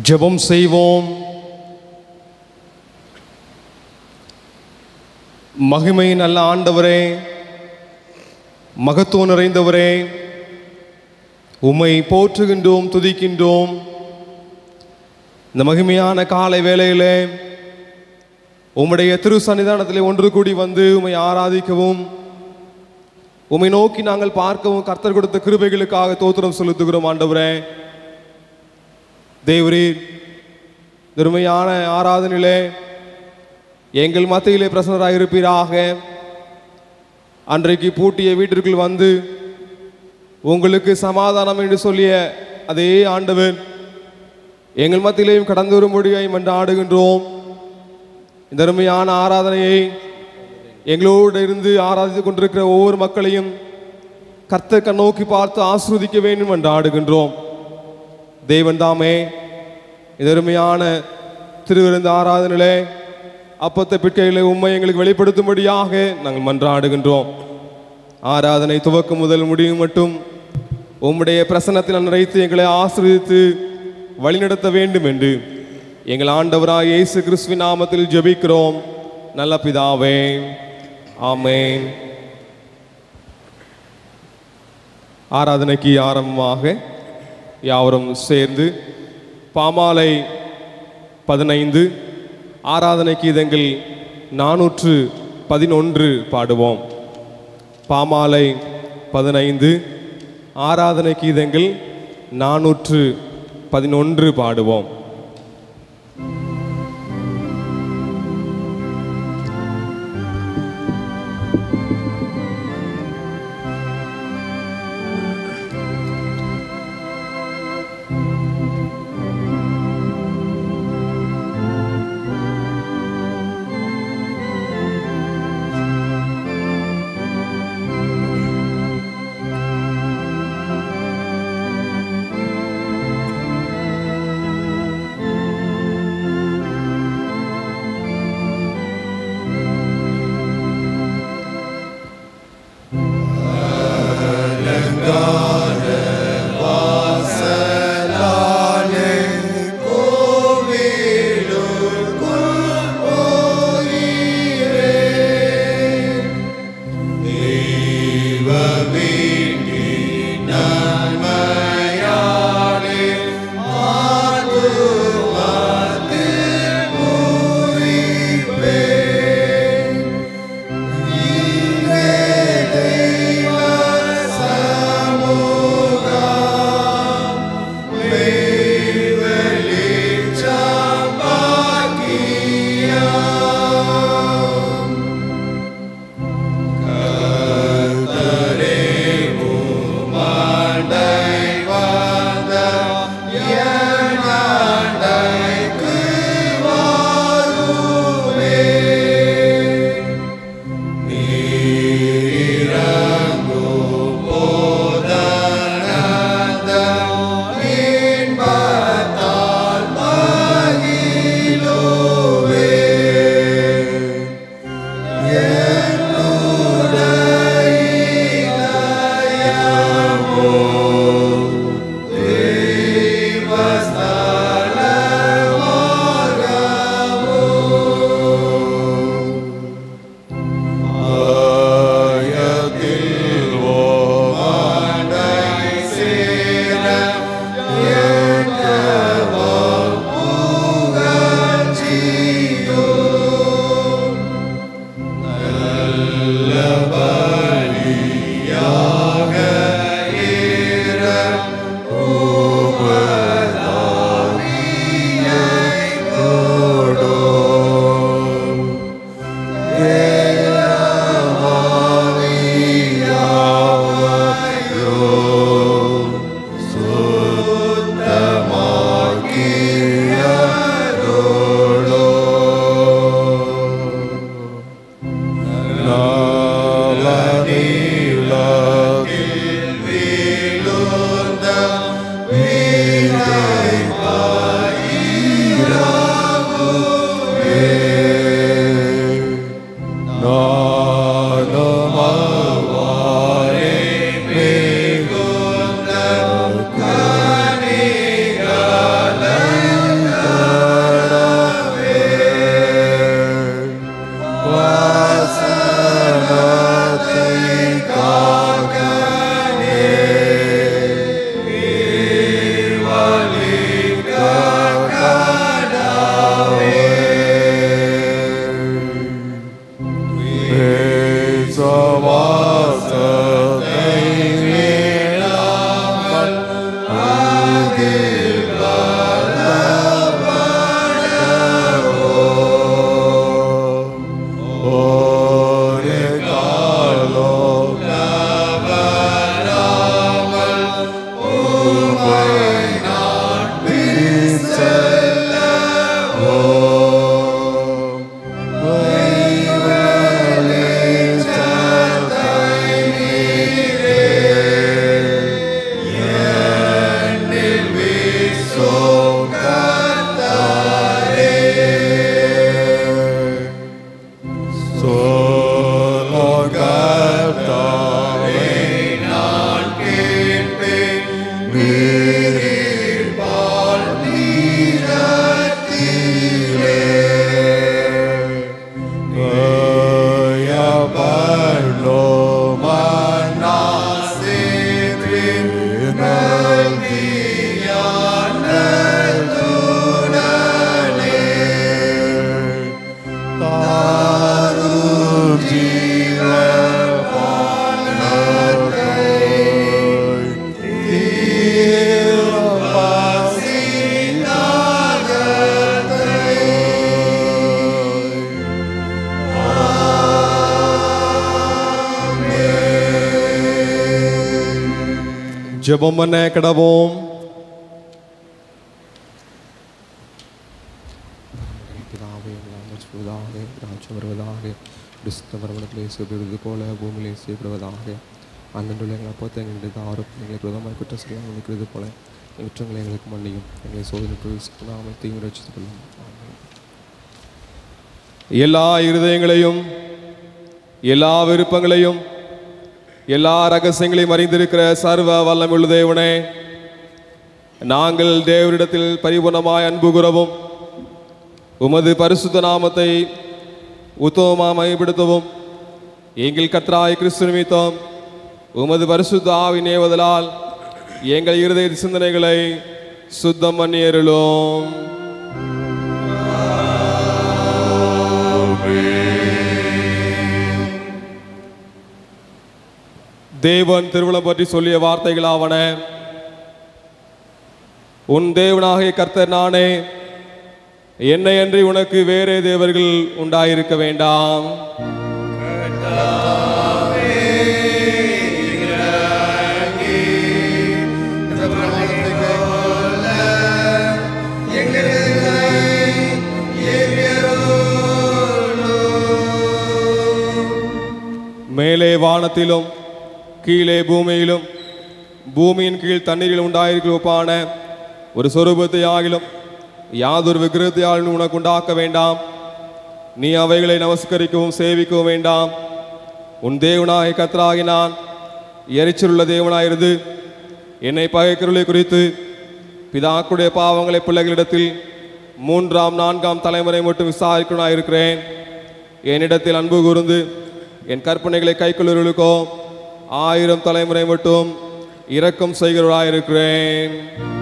ஜெபம் செய்வோம் மகிமை நல்ல ஆண்டவரே மகத்துவம் நிறைந்தவரே உம்மை போற்றுகின்றோம் துதிக்கின்றோம் இந்த மகிமையான காலை வேளையிலே உம்முடைய திரு சன்னிதானத்திலே ஒன்று கூடி வந்து உம்மை ஆராதிக்கவும் உம்மை நோக்கி நாங்கள் பார்க்கவும் கர்த்தர் கொடுத்த கிருபைகளுக்காக தோத்திரம் செலுத்துகிறோம் ஆண்டவரே தேவரீர் நிருமையான ஆராதனிலே எங்கள் மத்தியிலே பிரசன்னராக இருப்பீராக அன்றைக்கு பூட்டிய வீட்டிற்குள் வந்து உங்களுக்கு சமாதானம் என்று சொல்லிய அதே ஆண்டவர் எங்கள் மத்தியிலேயும் கடந்து வரும்படியை மன்றாடுகின்றோம் இந்த அருமையான ஆராதனையை எங்களோடு இருந்து ஆராதித்துக் கொண்டிருக்கிற ஒவ்வொரு மக்களையும் கர்த்தர் நோக்கி பார்த்து ஆஸ்வதிக்க வேண்டும் என்று ஆடுகின்றோம் தேவன் தாமே இந்த அருமையான திருவிருந்த ஆராதனிலே அப்பத்தை பிட்கையிலே உண்மை எங்களுக்கு வெளிப்படுத்தும்படியாக நாங்கள் மன்றாடுகின்றோம் ஆராதனை துவக்கம் முதல் முடியும் மட்டும் உம்முடைய பிரசன்னத்தில் நிறைத்து எங்களை ஆசிரியத்து வழிநடத்த வேண்டும் என்று எங்கள் ஆண்டவராய் இயேசு கிறிஸ்துவின் நாமத்தில் ஜெபிக்கிறோம் நல்ல பிதாவே ஆமென் ஆராதனைக்கு ஆரம்பமாக யாவரும் சேர்ந்து பாமாலை பதினைந்து ஆராதனை கீதங்கள் நானூற்று பதினொன்று பாடுவோம் பாமாலை பதினைந்து ஆராதனை கீதங்கள் நானூற்று பதினொன்று பாடுவோம் கர்த்தரே ஜெபம் பண்ண கிடவோம் பிதாவே எல்லாம் வச்சுவதாக ராஜ்யம் வருவதாக கிறிஸ்த பரவலத்திலே செய்யப்படுவது போல பூமியிலே செய்யப்படுவதாக அந்தண்டுள்ள எங்கள் அப்பத்தை எங்களுக்கு ஆரோப் எங்களை பிரதமாக குற்றம் செய்யாமல் இருக்கிறது போல குற்றங்களை எங்களுக்கு மன்னியும் எங்களை சோதனை பிரவேசிக்காமல் தீவிர ரசித்துக் கொள்ளும் ஆமென். எல்லா இருதயங்களையும் எல்லா விருப்பங்களையும் எல்லா ரகசியங்களையும் அறிந்திருக்கிற சர்வ வல்லமுள்ள தேவனே நாங்கள் தேவரிடத்தில் பரிபூர்ணமாய் அன்பு கூறவும் உமது பரிசுத்த நாமத்தை உத்தமமாக மையப்படுத்தவும் எங்கள் கர்த்தராய் கிறிஸ்து நிமித்தம் உமது பரிசுத்த ஆவி நேவதலால் எங்கள் இருதய சிந்தனைகளை சுத்தம் பண்ணி அருளும் தேவன் திருவிழம் பற்றி சொல்லிய வார்த்தைகளாவன உன் தேவனாகிய கர்த்தர் நானே என்னை அன்றி உனக்கு வேறே தேவர்கள் உண்டாயிருக்க வேண்டாம் மேலே வானத்திலும் கீழே பூமியிலும் பூமியின் கீழ் தண்ணீரில் உண்டாயிருக்கிற ஒப்பான ஒரு சொரூபத்தை ஆகிலும் யாதொரு விக்கிரகத்தையாலும் உனக்கு உண்டாக்க வேண்டாம் நீ அவைகளை நமஸ்கரிக்கவும் சேவிக்கவும் வேண்டாம் உன் தேவனாகிய கத்தராகி நான் எரிச்சலுள்ள தேவனாயிருந்து என்னை பகைக்கிறவர்களை குறித்து பிதாக்குடைய பாவங்களை பிள்ளைகளிடத்தில் மூன்றாம் நான்காம் தலைமுறை மட்டும் விசாரிக்கணாயிருக்கிறேன் என்னிடத்தில் அன்பு கூர்ந்து என் கற்பனைகளை கைக்கொள்ளுவர்களுக்கோ ஆயிரம் தலைமுறை மட்டும் இரக்கம் செய்கிறவராயிருக்கிறேன்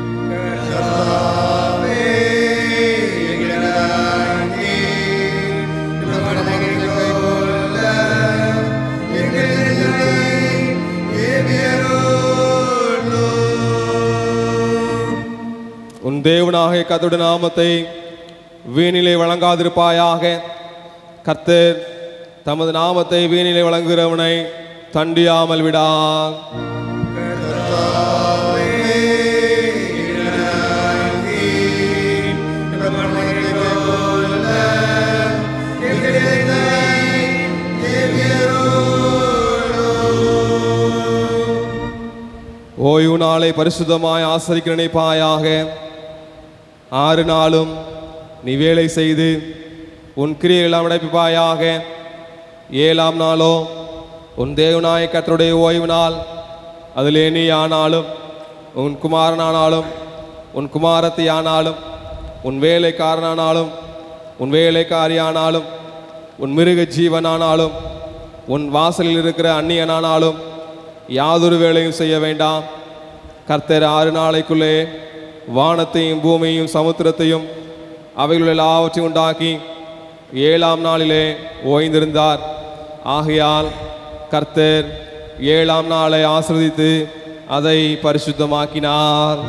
உன் தேவனாகிய கர்த்தருடைய நாமத்தை வீணிலே வழங்காதிருப்பாயாக கர்த்தர் தமது நாமத்தை வீணிலே வழங்குகிறவனை தண்டியாமல் விடார் ஓய்வு நாளை பரிசுத்தமாய் ஆசரிக்க நினைப்பாயாக ஆறு நாளும் நீ வேலை செய்து உன் கிரியெல்லாம் நடப்பிப்பாயாக ஏழாம் நாளோ உன் தேவனாய கர்த்தருடைய ஓய்வு நாள் அதிலே நீ ஆனாலும் உன் குமாரனானாலும் உன் குமாரத்தி ஆனாலும் உன் வேலைக்காரனானாலும் உன் வேலைக்காரியானாலும் உன் மிருக ஜீவனானாலும் உன் வாசலில் இருக்கிற அந்நியனானாலும் யாதொரு வேலையும் செய்ய வேண்டாம் கர்த்தர் ஆறு நாளைக்குள்ளே வானத்தையும் பூமியையும் சமுத்திரத்தையும் அவைகள் எல்லாவற்றையும் உண்டாக்கி ஏழாம் நாளிலே ஓய்ந்திருந்தார் ஆகையால் கர்த்தர் ஏழாம் நாளை ஆசிர்வதித்து அதை பரிசுத்தமாக்கினார்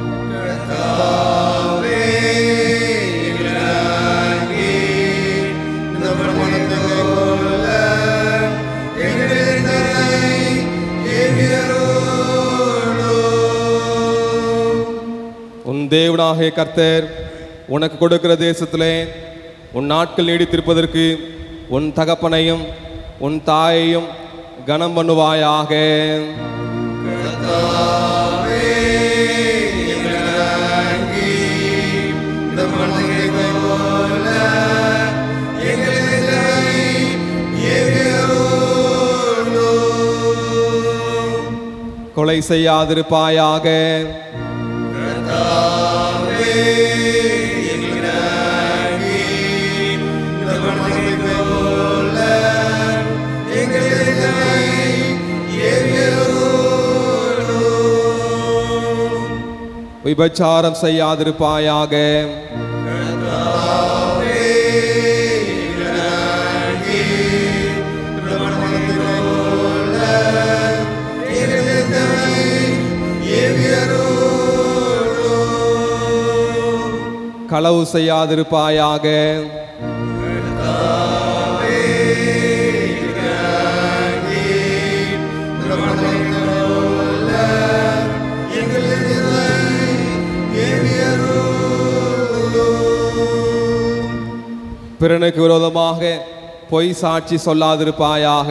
உன் தேவனாகிய கர்த்தர் உனக்கு கொடுக்கிற தேசத்திலே உன் நாட்கள் நீடித்திருப்பதற்கு உன் தகப்பனையும் உன் தாயையும் கனம் பண்ணுவாயாக கொலை செய்யாதிருப்பாயாக விபச்சாரம் செய்யாதிருப்பாயாக களவு செய்யாதிருப்பாயாக பிறனுக்கு விரோதமாக பொய் சாட்சி சொல்லாதிருப்பாயாக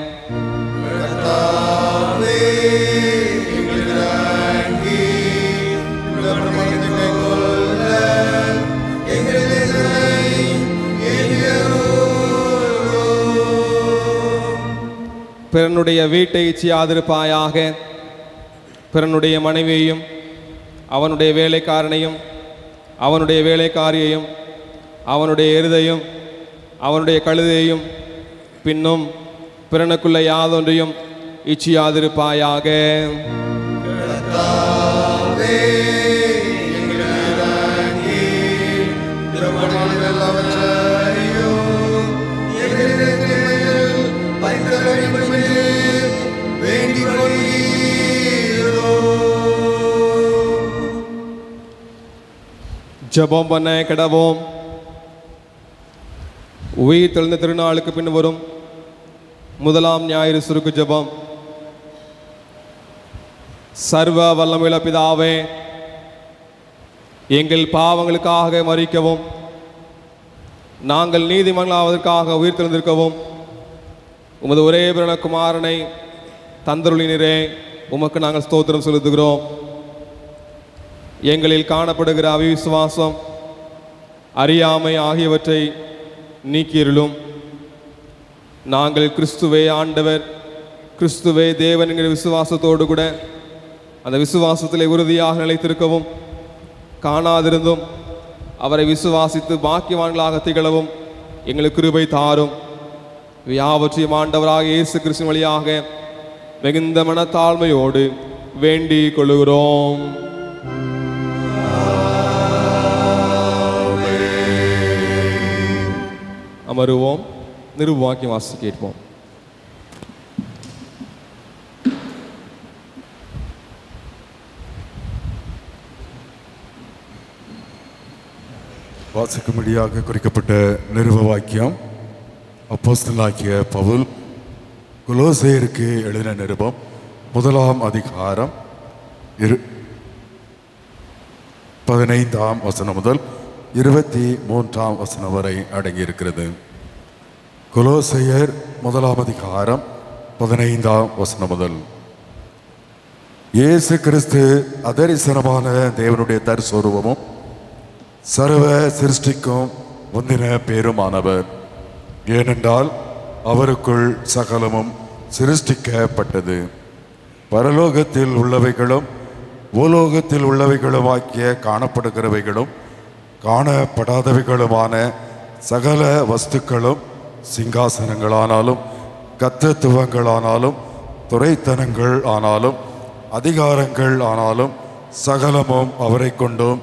பிறனுடைய வீட்டை இச்சியாதிருப்பாயாக பிறனுடைய மனைவியையும் அவனுடைய வேலைக்காரனையும் அவனுடைய வேலைக்காரியையும் அவனுடைய எருதையும் அவனுடைய கழுதையும் பின்னும் பிறனுக்குள்ள யாதொன்றையும் இச்சியாதிருப்பாயாக ஜெபம் பண்ண கிடவோம் உயிர் தெழுந்த திருநாளுக்கு பின் வரும் முதலாம் ஞாயிறு சுருக்கு ஜெபம் சர்வ வல்லமையுள்ள பிதாவே எங்கள் பாவங்களுக்காக மறிக்கவும் நாங்கள் நீதிமன்றாவதற்காக உயிர் தெழுந்திருக்கவும் உமது ஒரே பிரண குமாரனை தந்தருளினரே உமக்கு நாங்கள் ஸ்தோத்திரம் செலுத்துகிறோம் எங்களில் காணப்படுகிற அவிசுவாசம் அறியாமை ஆகியவற்றை நீக்கியிருளும் நாங்கள் கிறிஸ்துவே ஆண்டவர் கிறிஸ்துவே தேவன் என்கிற விசுவாசத்தோடு கூட அந்த விசுவாசத்திலே உறுதியாக நிலைத்திருக்கவும் காணாதிருந்தும் அவரை விசுவாசித்து பாக்கியவான்களாக திகழவும் எங்களுக்கு கிருபை தாரும் யாவற்றையும் ஆண்டவராக இயேசு கிறிஸ்து வழியாக மிகுந்த மனத்தாழ்மையோடு வேண்டிக் கொள்கிறோம் அமருவோம் நிருவாக்கி வாசி கேட்போம் வாசிக்கும்படியாக குறிக்கப்பட்ட நிறுவ வாக்கியம் அப்போஸ்தலனாகிய பவுல் குலோசேயருக்கு எழுதின நிருபம் முதலாம் அதிகாரம் இரு பதினைந்தாம் வசனம் முதல் இருபத்தி மூன்றாம் வசனம் வரை அடங்கியிருக்கிறது குலோசையர் முதலாம் அதிகாரம் பதினைந்தாம் வசனம் முதல் இயேசு கிறிஸ்து அதரிசனமான தேவனுடைய தற்சொருவமும் சர்வ சிருஷ்டிக்கும் முந்தின பேருமானவர் ஏனென்றால் அவருக்குள் சகலமும் சிருஷ்டிக்கப்பட்டது பரலோகத்தில் உள்ளவைகளும் பூலோகத்தில் உள்ளவைகளும் ஆக்கிய காணப்படுகிறவைகளும் காணப்படாதவைகளுமான சகல வஸ்துக்களும் சிங்காசனங்களானாலும் கத்தத்துவங்களானாலும் துறைத்தனங்கள் ஆனாலும் அதிகாரங்கள் ஆனாலும் சகலமும் அவரை கொண்டும்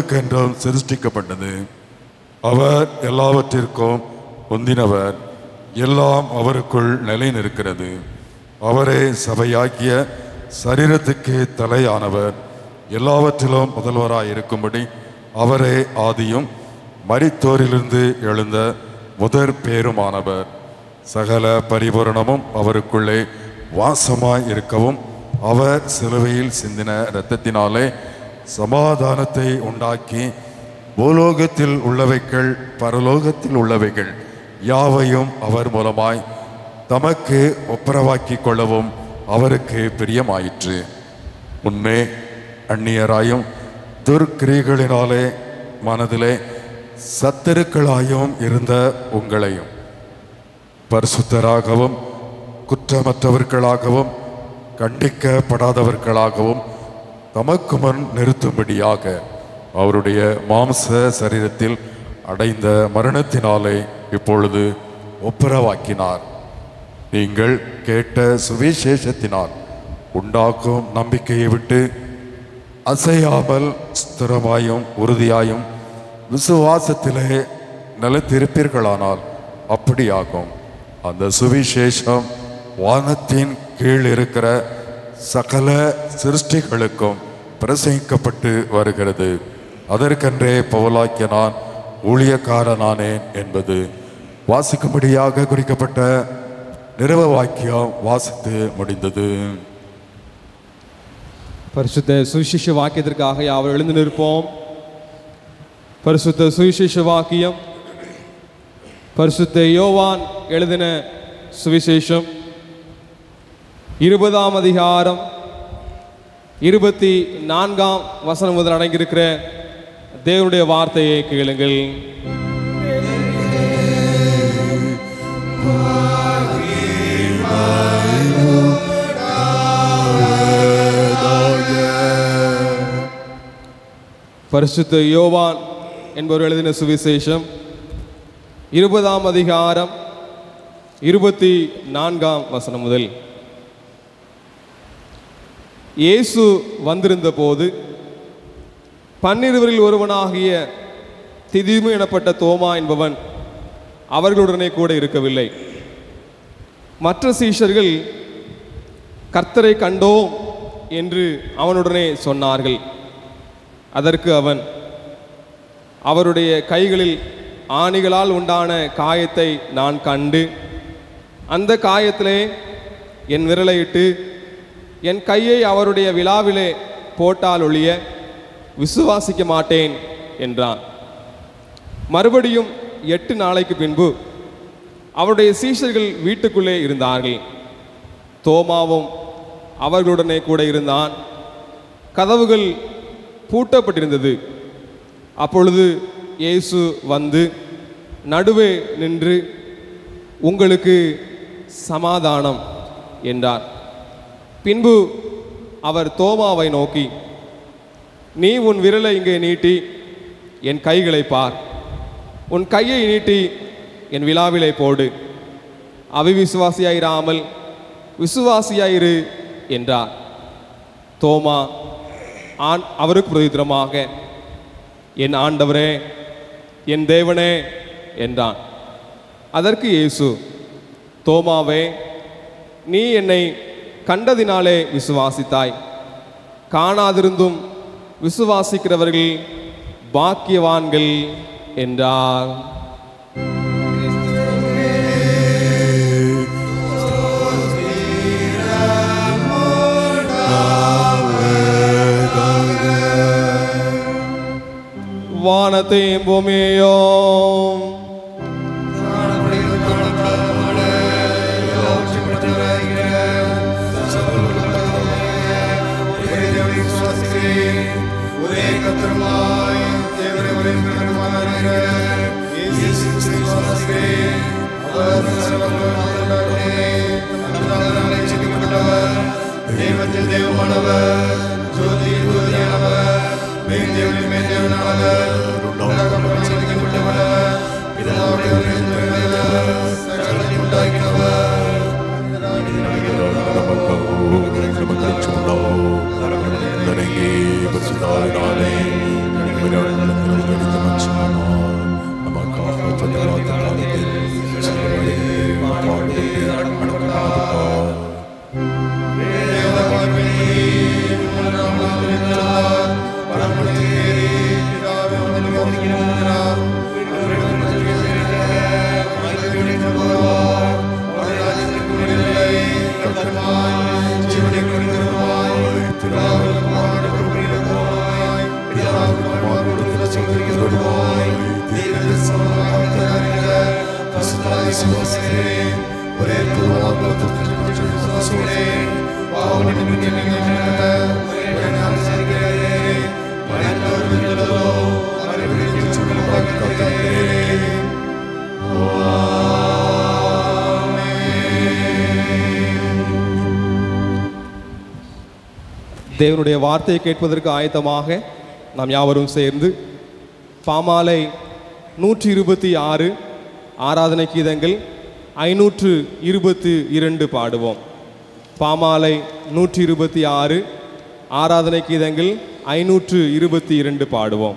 அவருக்கென்றும் சிருஷ்டிக்கப்பட்டது அவர் எல்லாவற்றிற்கும் முந்தினவர் எல்லாம் அவருக்குள் நிலை நிற்கிறது அவரே சபையாகிய சரீரத்துக்கு தலையானவர் எல்லாவற்றிலும் முதல்வராய் இருக்கும்படி அவரே ஆதியும் மரித்தோரிலிருந்து எழுந்த முதற் பேருமானவர் சகல பரிபூரணமும் அவருக்குள்ளே வாசமாய் இருக்கவும் அவர் சிலுவையில் சிந்தின இரத்தத்தினாலே சமாதானத்தை உண்டாக்கி பூலோகத்தில் உள்ளவைகள் பரலோகத்தில் உள்ளவைகள் யாவையும் அவர் மூலமாய் தமக்கு ஒப்புரவாக்கிக் கொள்ளவும் அவருக்கு பிரியமாயிற்று முன்னே அந்நியராயும் துர்க்கிரிகளினாலே மனதிலே சத்துருக்களாயும் இருந்த உங்களையும் பரிசுத்தராகவும் குற்றமற்றவர்களாகவும் கண்டிக்கப்படாதவர்களாகவும் தமக்கு முன் நிறுத்தும்படியாக அவருடைய மாம்ச சரீரத்தில் அடைந்த மரணத்தினாலே இப்பொழுது ஒப்புரவாக்கினார் நீங்கள் கேட்ட சுவிசேஷத்தினால் உண்டாக்கும் நம்பிக்கையை விட்டு அசையாமல் ஸ்திரமாயும் உறுதியாயும் விசுவாசத்திலே நிலைத்திருப்பீர்களானால் அப்படியாகும் அந்த சுவிசேஷம் வானத்தின் கீழ் இருக்கிற சகல சிருஷ்டிகளுக்கும் பிரசங்கிக்கப்பட்டு வருகிறது அதற்கென்றே பவுலாக்கிய நான் ஊழியக்காரனானேன் என்பது வாசிக்கும்படியாக குறிக்கப்பட்ட நிறுவ வாக்கியம் வாசித்து முடிந்தது பரிசுத்த சுவிசேஷ வாக்கியத்திற்காக யாவர் எழுந்து நிற்போம் பரிசுத்த சுவிசேஷ வாக்கியம் பரிசுத்த யோவான் எழுதின சுவிசேஷம் இருபதாம் அதிகாரம் இருபத்தி நான்காம் வசனம் முதல் அடங்கியிருக்கிற தேவனுடைய வார்த்தையை கேளுங்கள் பரிசுத்த யோவான் என்பவர் எழுதின சுவிசேஷம் இருபதாம் அதிகாரம் இருபத்தி நான்காம் வசனம் முதல் இயேசு வந்திருந்த போது பன்னிருவரில் ஒருவனாகிய திதிமு எனப்பட்ட தோமா என்பவன் அவர்களுடனே கூட இருக்கவில்லை மற்ற சீஷர்கள் கர்த்தரை கண்டோம் என்று அவனுடனே சொன்னார்கள் அதற்கு அவன் அவருடைய கைகளில் ஆணிகளால் உண்டான காயத்தை நான் கண்டு அந்த காயத்திலே என் விரலையிட்டு என் கையை அவருடைய விழாவிலே போட்டால் ஒழிய விசுவாசிக்க மாட்டேன் என்றான் மறுபடியும் எட்டு நாளைக்கு பின்பு அவருடைய சீஷர்கள் வீட்டுக்குள்ளே இருந்தார்கள் தோமாவும் அவர்களுடனே கூட இருந்தான் கதவுகள் பூட்டப்பட்டிருந்தது அப்பொழுது இயேசு வந்து நடுவே நின்று உங்களுக்கு சமாதானம் என்றார் பின்பு அவர் தோமாவை நோக்கி நீ உன் விரலை இங்கே நீட்டி என் கைகளை பார் உன் கையை நீட்டி என் விழாவிலே போடு அவிவிசுவாசியாயிராமல் விசுவாசியாயிரு என்றார் தோமா ஆண் அவருக்கு பிரதித்திரமாக என் ஆண்டவரே என் தேவனே என்றான் அதற்கு இயேசு தோமாவே நீ என்னை கண்டதினாலே விசுவாசித்தாய் காணாதிருந்தும் விசுவாசிக்கிறவர்கள் பாக்கியவான்கள் என்றார் வானத்தையும் பூமியையும் ஒரே கத்திரமாய் தேவரை ஒரே பிரகடனமாக இயேசு கிறிஸ்துவை விசுவாசிக்கிறேன். அவர் சர்வவல்லவரே, தமது ரட்சிக்கப்பட்டவர், தெய்வத்தில் தெய்வமானவர், ஜோதியில் ஜோதியானவர், மெய்தேவனில் மெய்தேவனானவர், உண்டாக்கப்பட்டவர், ரட்சிக்கப்பட்டவர், பிதாவுடைய ஒரே மகனானவர், சகலத்தையும் உண்டாக்கினவர், நமக்கு விசுவாசிக்கிறேன் ஒரே பூர்வாத்மத்திற்கு விசுவாசிக்கிறேன் பாவமன்னிப்பு நினைக்கின்ற ஒரே நான் விசாரிக்கிறேன் மனிதர் விடுதலோ மறுபடியும் சொல்லுவாங்க காத்திருக்கிறேன் தேவனுடைய வார்த்தையை கேட்பதற்கு ஆயத்தமாக நாம் யாவரும் சேர்ந்து பாமாலை நூற்றி இருபத்தி ஆறு ஆராதனை கீதங்கள் ஐநூற்று இருபத்தி இரண்டு பாடுவோம் பாமாலை நூற்றி இருபத்தி ஆறு ஆராதனை கீதங்கள் ஐநூற்று இருபத்தி இரண்டு பாடுவோம்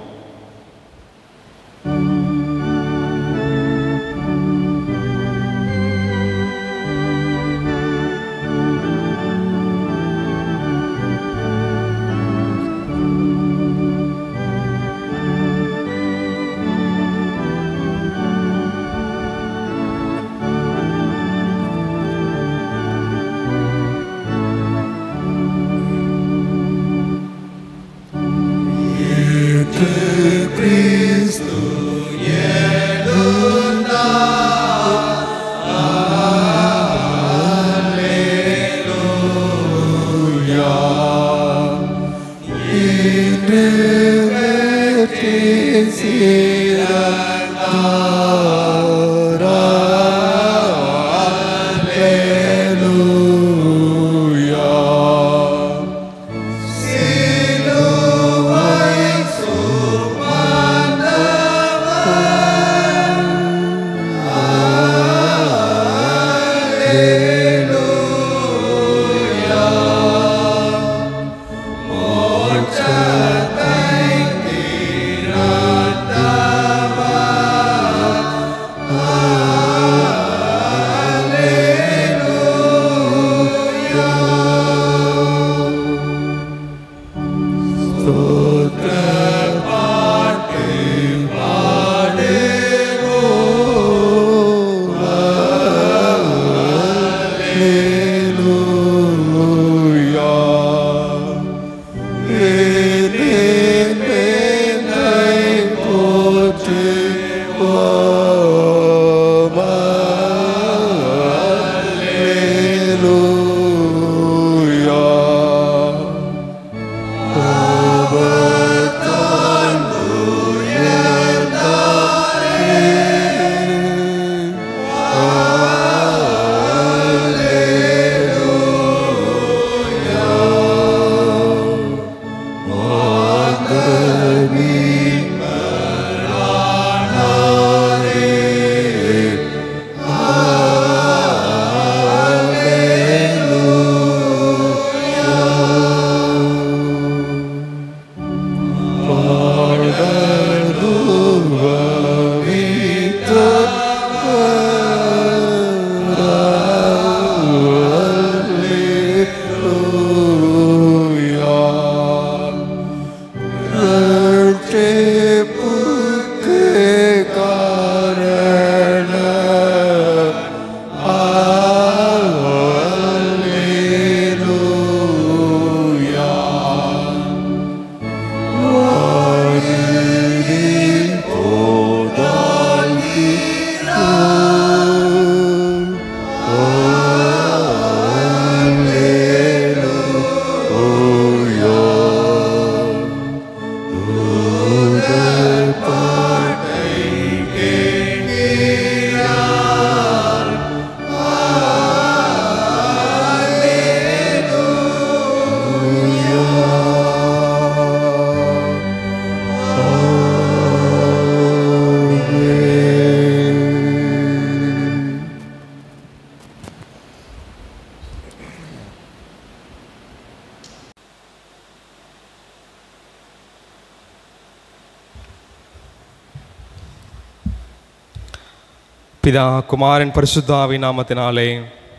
பிதா குமாரன் பரிசுத்தாவி நாமத்தினாலே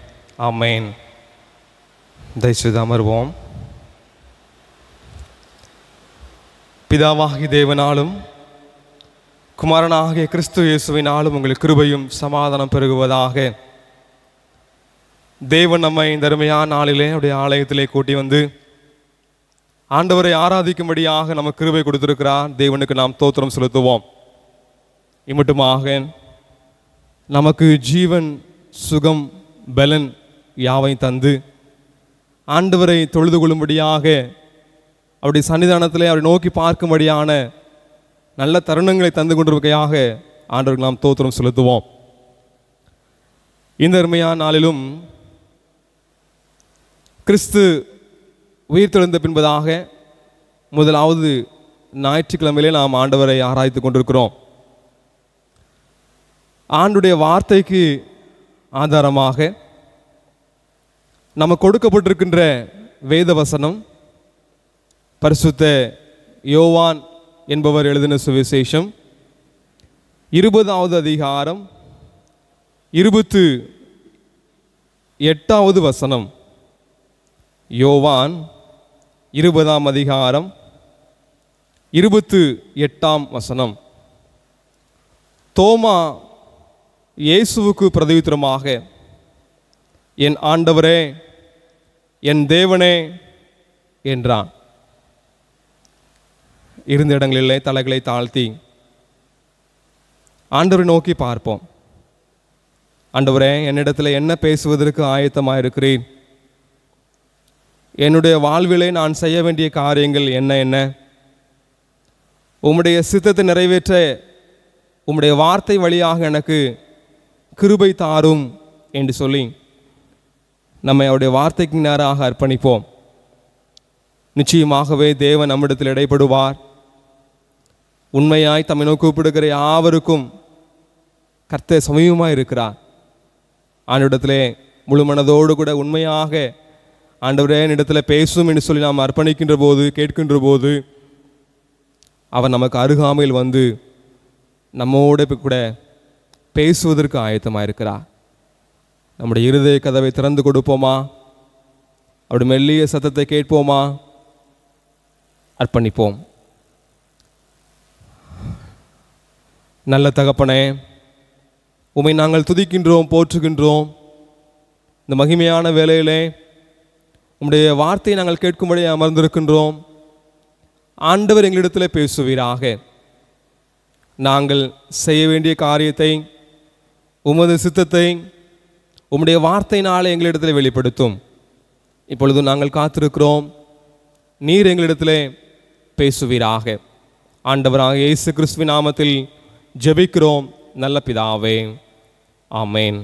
ஆமேன் தயவுசெய்து அமர்வோம் பிதாவாகிய தேவனாலும் குமாரனாகிய கிறிஸ்து இயேசுவினாலும் உங்களுக்கு கிருபையும் சமாதானம் பெருகுவதாக தேவன் நம்மை இந்த அருமையான நாளிலே அவருடைய ஆலயத்திலே கூட்டி வந்து ஆண்டவரை ஆராதிக்கும்படியாக நமக்கு கிருபை கொடுத்திருக்கிறார் தேவனுக்கு நாம் தோத்திரம் செலுத்துவோம் இம்மட்டுமாக நமக்கு ஜீவன் சுகம் பலன் யாவை தந்து ஆண்டவரை தொழுது கொள்ளும்படியாக அவருடைய சன்னிதானத்திலே அவரை நோக்கி பார்க்கும்படியான நல்ல தருணங்களை தந்து கொண்டிருக்கையாக ஆண்டவருக்கு நாம் தோத்திரம் செலுத்துவோம் இந்த அருமையான நாளிலும் கிறிஸ்து உயிர்த்தெழுந்த பின்பதாக முதலாவது ஞாயிற்றுக்கிழமையிலே நாம் ஆண்டவரை ஆராய்த்து கொண்டிருக்கிறோம் ஆண்டுடைய வார்த்தைக்கு ஆதாரமாக நமக்கு கொடுக்கப்பட்டிருக்கின்ற வேத வசனம் பரிசுத்த யோவான் என்பவர் எழுதின சுவிசேஷம் இருபதாவது அதிகாரம் இருபத்து எட்டாவது வசனம் யோவான் இருபதாம் அதிகாரம் இருபத்து எட்டாம் வசனம் தோமா இயேசுவுக்கு பிரதியுத்தரமாக என் ஆண்டவரே என் தேவனே என்றான் இருந்த இடங்களிலே தலைகளை தாழ்த்தி ஆண்டவரை நோக்கி பார்ப்போம் ஆண்டவரே என்னிடத்தில் என்ன பேசுவதற்கு ஆயத்தமாக இருக்கிறேன் என்னுடைய வாழ்விலே நான் செய்ய வேண்டிய காரியங்கள் என்ன என்ன உம்முடைய சித்தத்தை நிறைவேற்ற உம்முடைய வார்த்தை வழியாக எனக்கு கிருபை தாரும் என்று சொல்லி நம்மை அவருடைய வார்த்தைக்கு நேராக அர்ப்பணிப்போம் நிச்சயமாகவே தேவன் நம்மிடத்தில் இடைப்படுவார் உண்மையாய் தம்மை நோக்கி கூப்பிடுகிற யாவருக்கும் கர்த்தர் சமீபமாக இருக்கிறார் ஆண்டிடத்திலே முழு மனதோடு கூட உண்மையாக ஆண்டவரே என்னிடத்தில் பேசும் என்று சொல்லி நாம் அர்ப்பணிக்கின்ற போது கேட்கின்ற போது அவர் நமக்கு அருகாமையில் வந்து நம்மோடு இப்ப கூட பேசுவதற்கு ஆயத்தமாக இருக்கிறார் நம்முடைய இருதய கதவை திறந்து கொடுப்போமா அவருடைய மெல்லிய சத்தத்தை கேட்போமா அர்ப்பணிப்போம் நல்ல தகப்பனே உமை நாங்கள் துதிக்கின்றோம் போற்றுகின்றோம் இந்த மகிமையான வேலையிலே உம்முடைய வார்த்தையை நாங்கள் கேட்கும்படி அமர்ந்திருக்கின்றோம் ஆண்டவர் எங்களிடத்தில் பேசுவீராக நாங்கள் செய்ய வேண்டிய காரியத்தை உமது சித்தத்தை உம்முடைய வார்த்தையினாலே எங்களிடத்தில் வெளிப்படுத்தும் இப்பொழுது நாங்கள் காத்திருக்கிறோம் நீர் எங்களிடத்திலே பேசுவீராக ஆண்டவராக இயேசு கிறிஸ்துவின் நாமத்தில் ஜெபிக்கிறோம் நல்ல பிதாவே ஆமேன்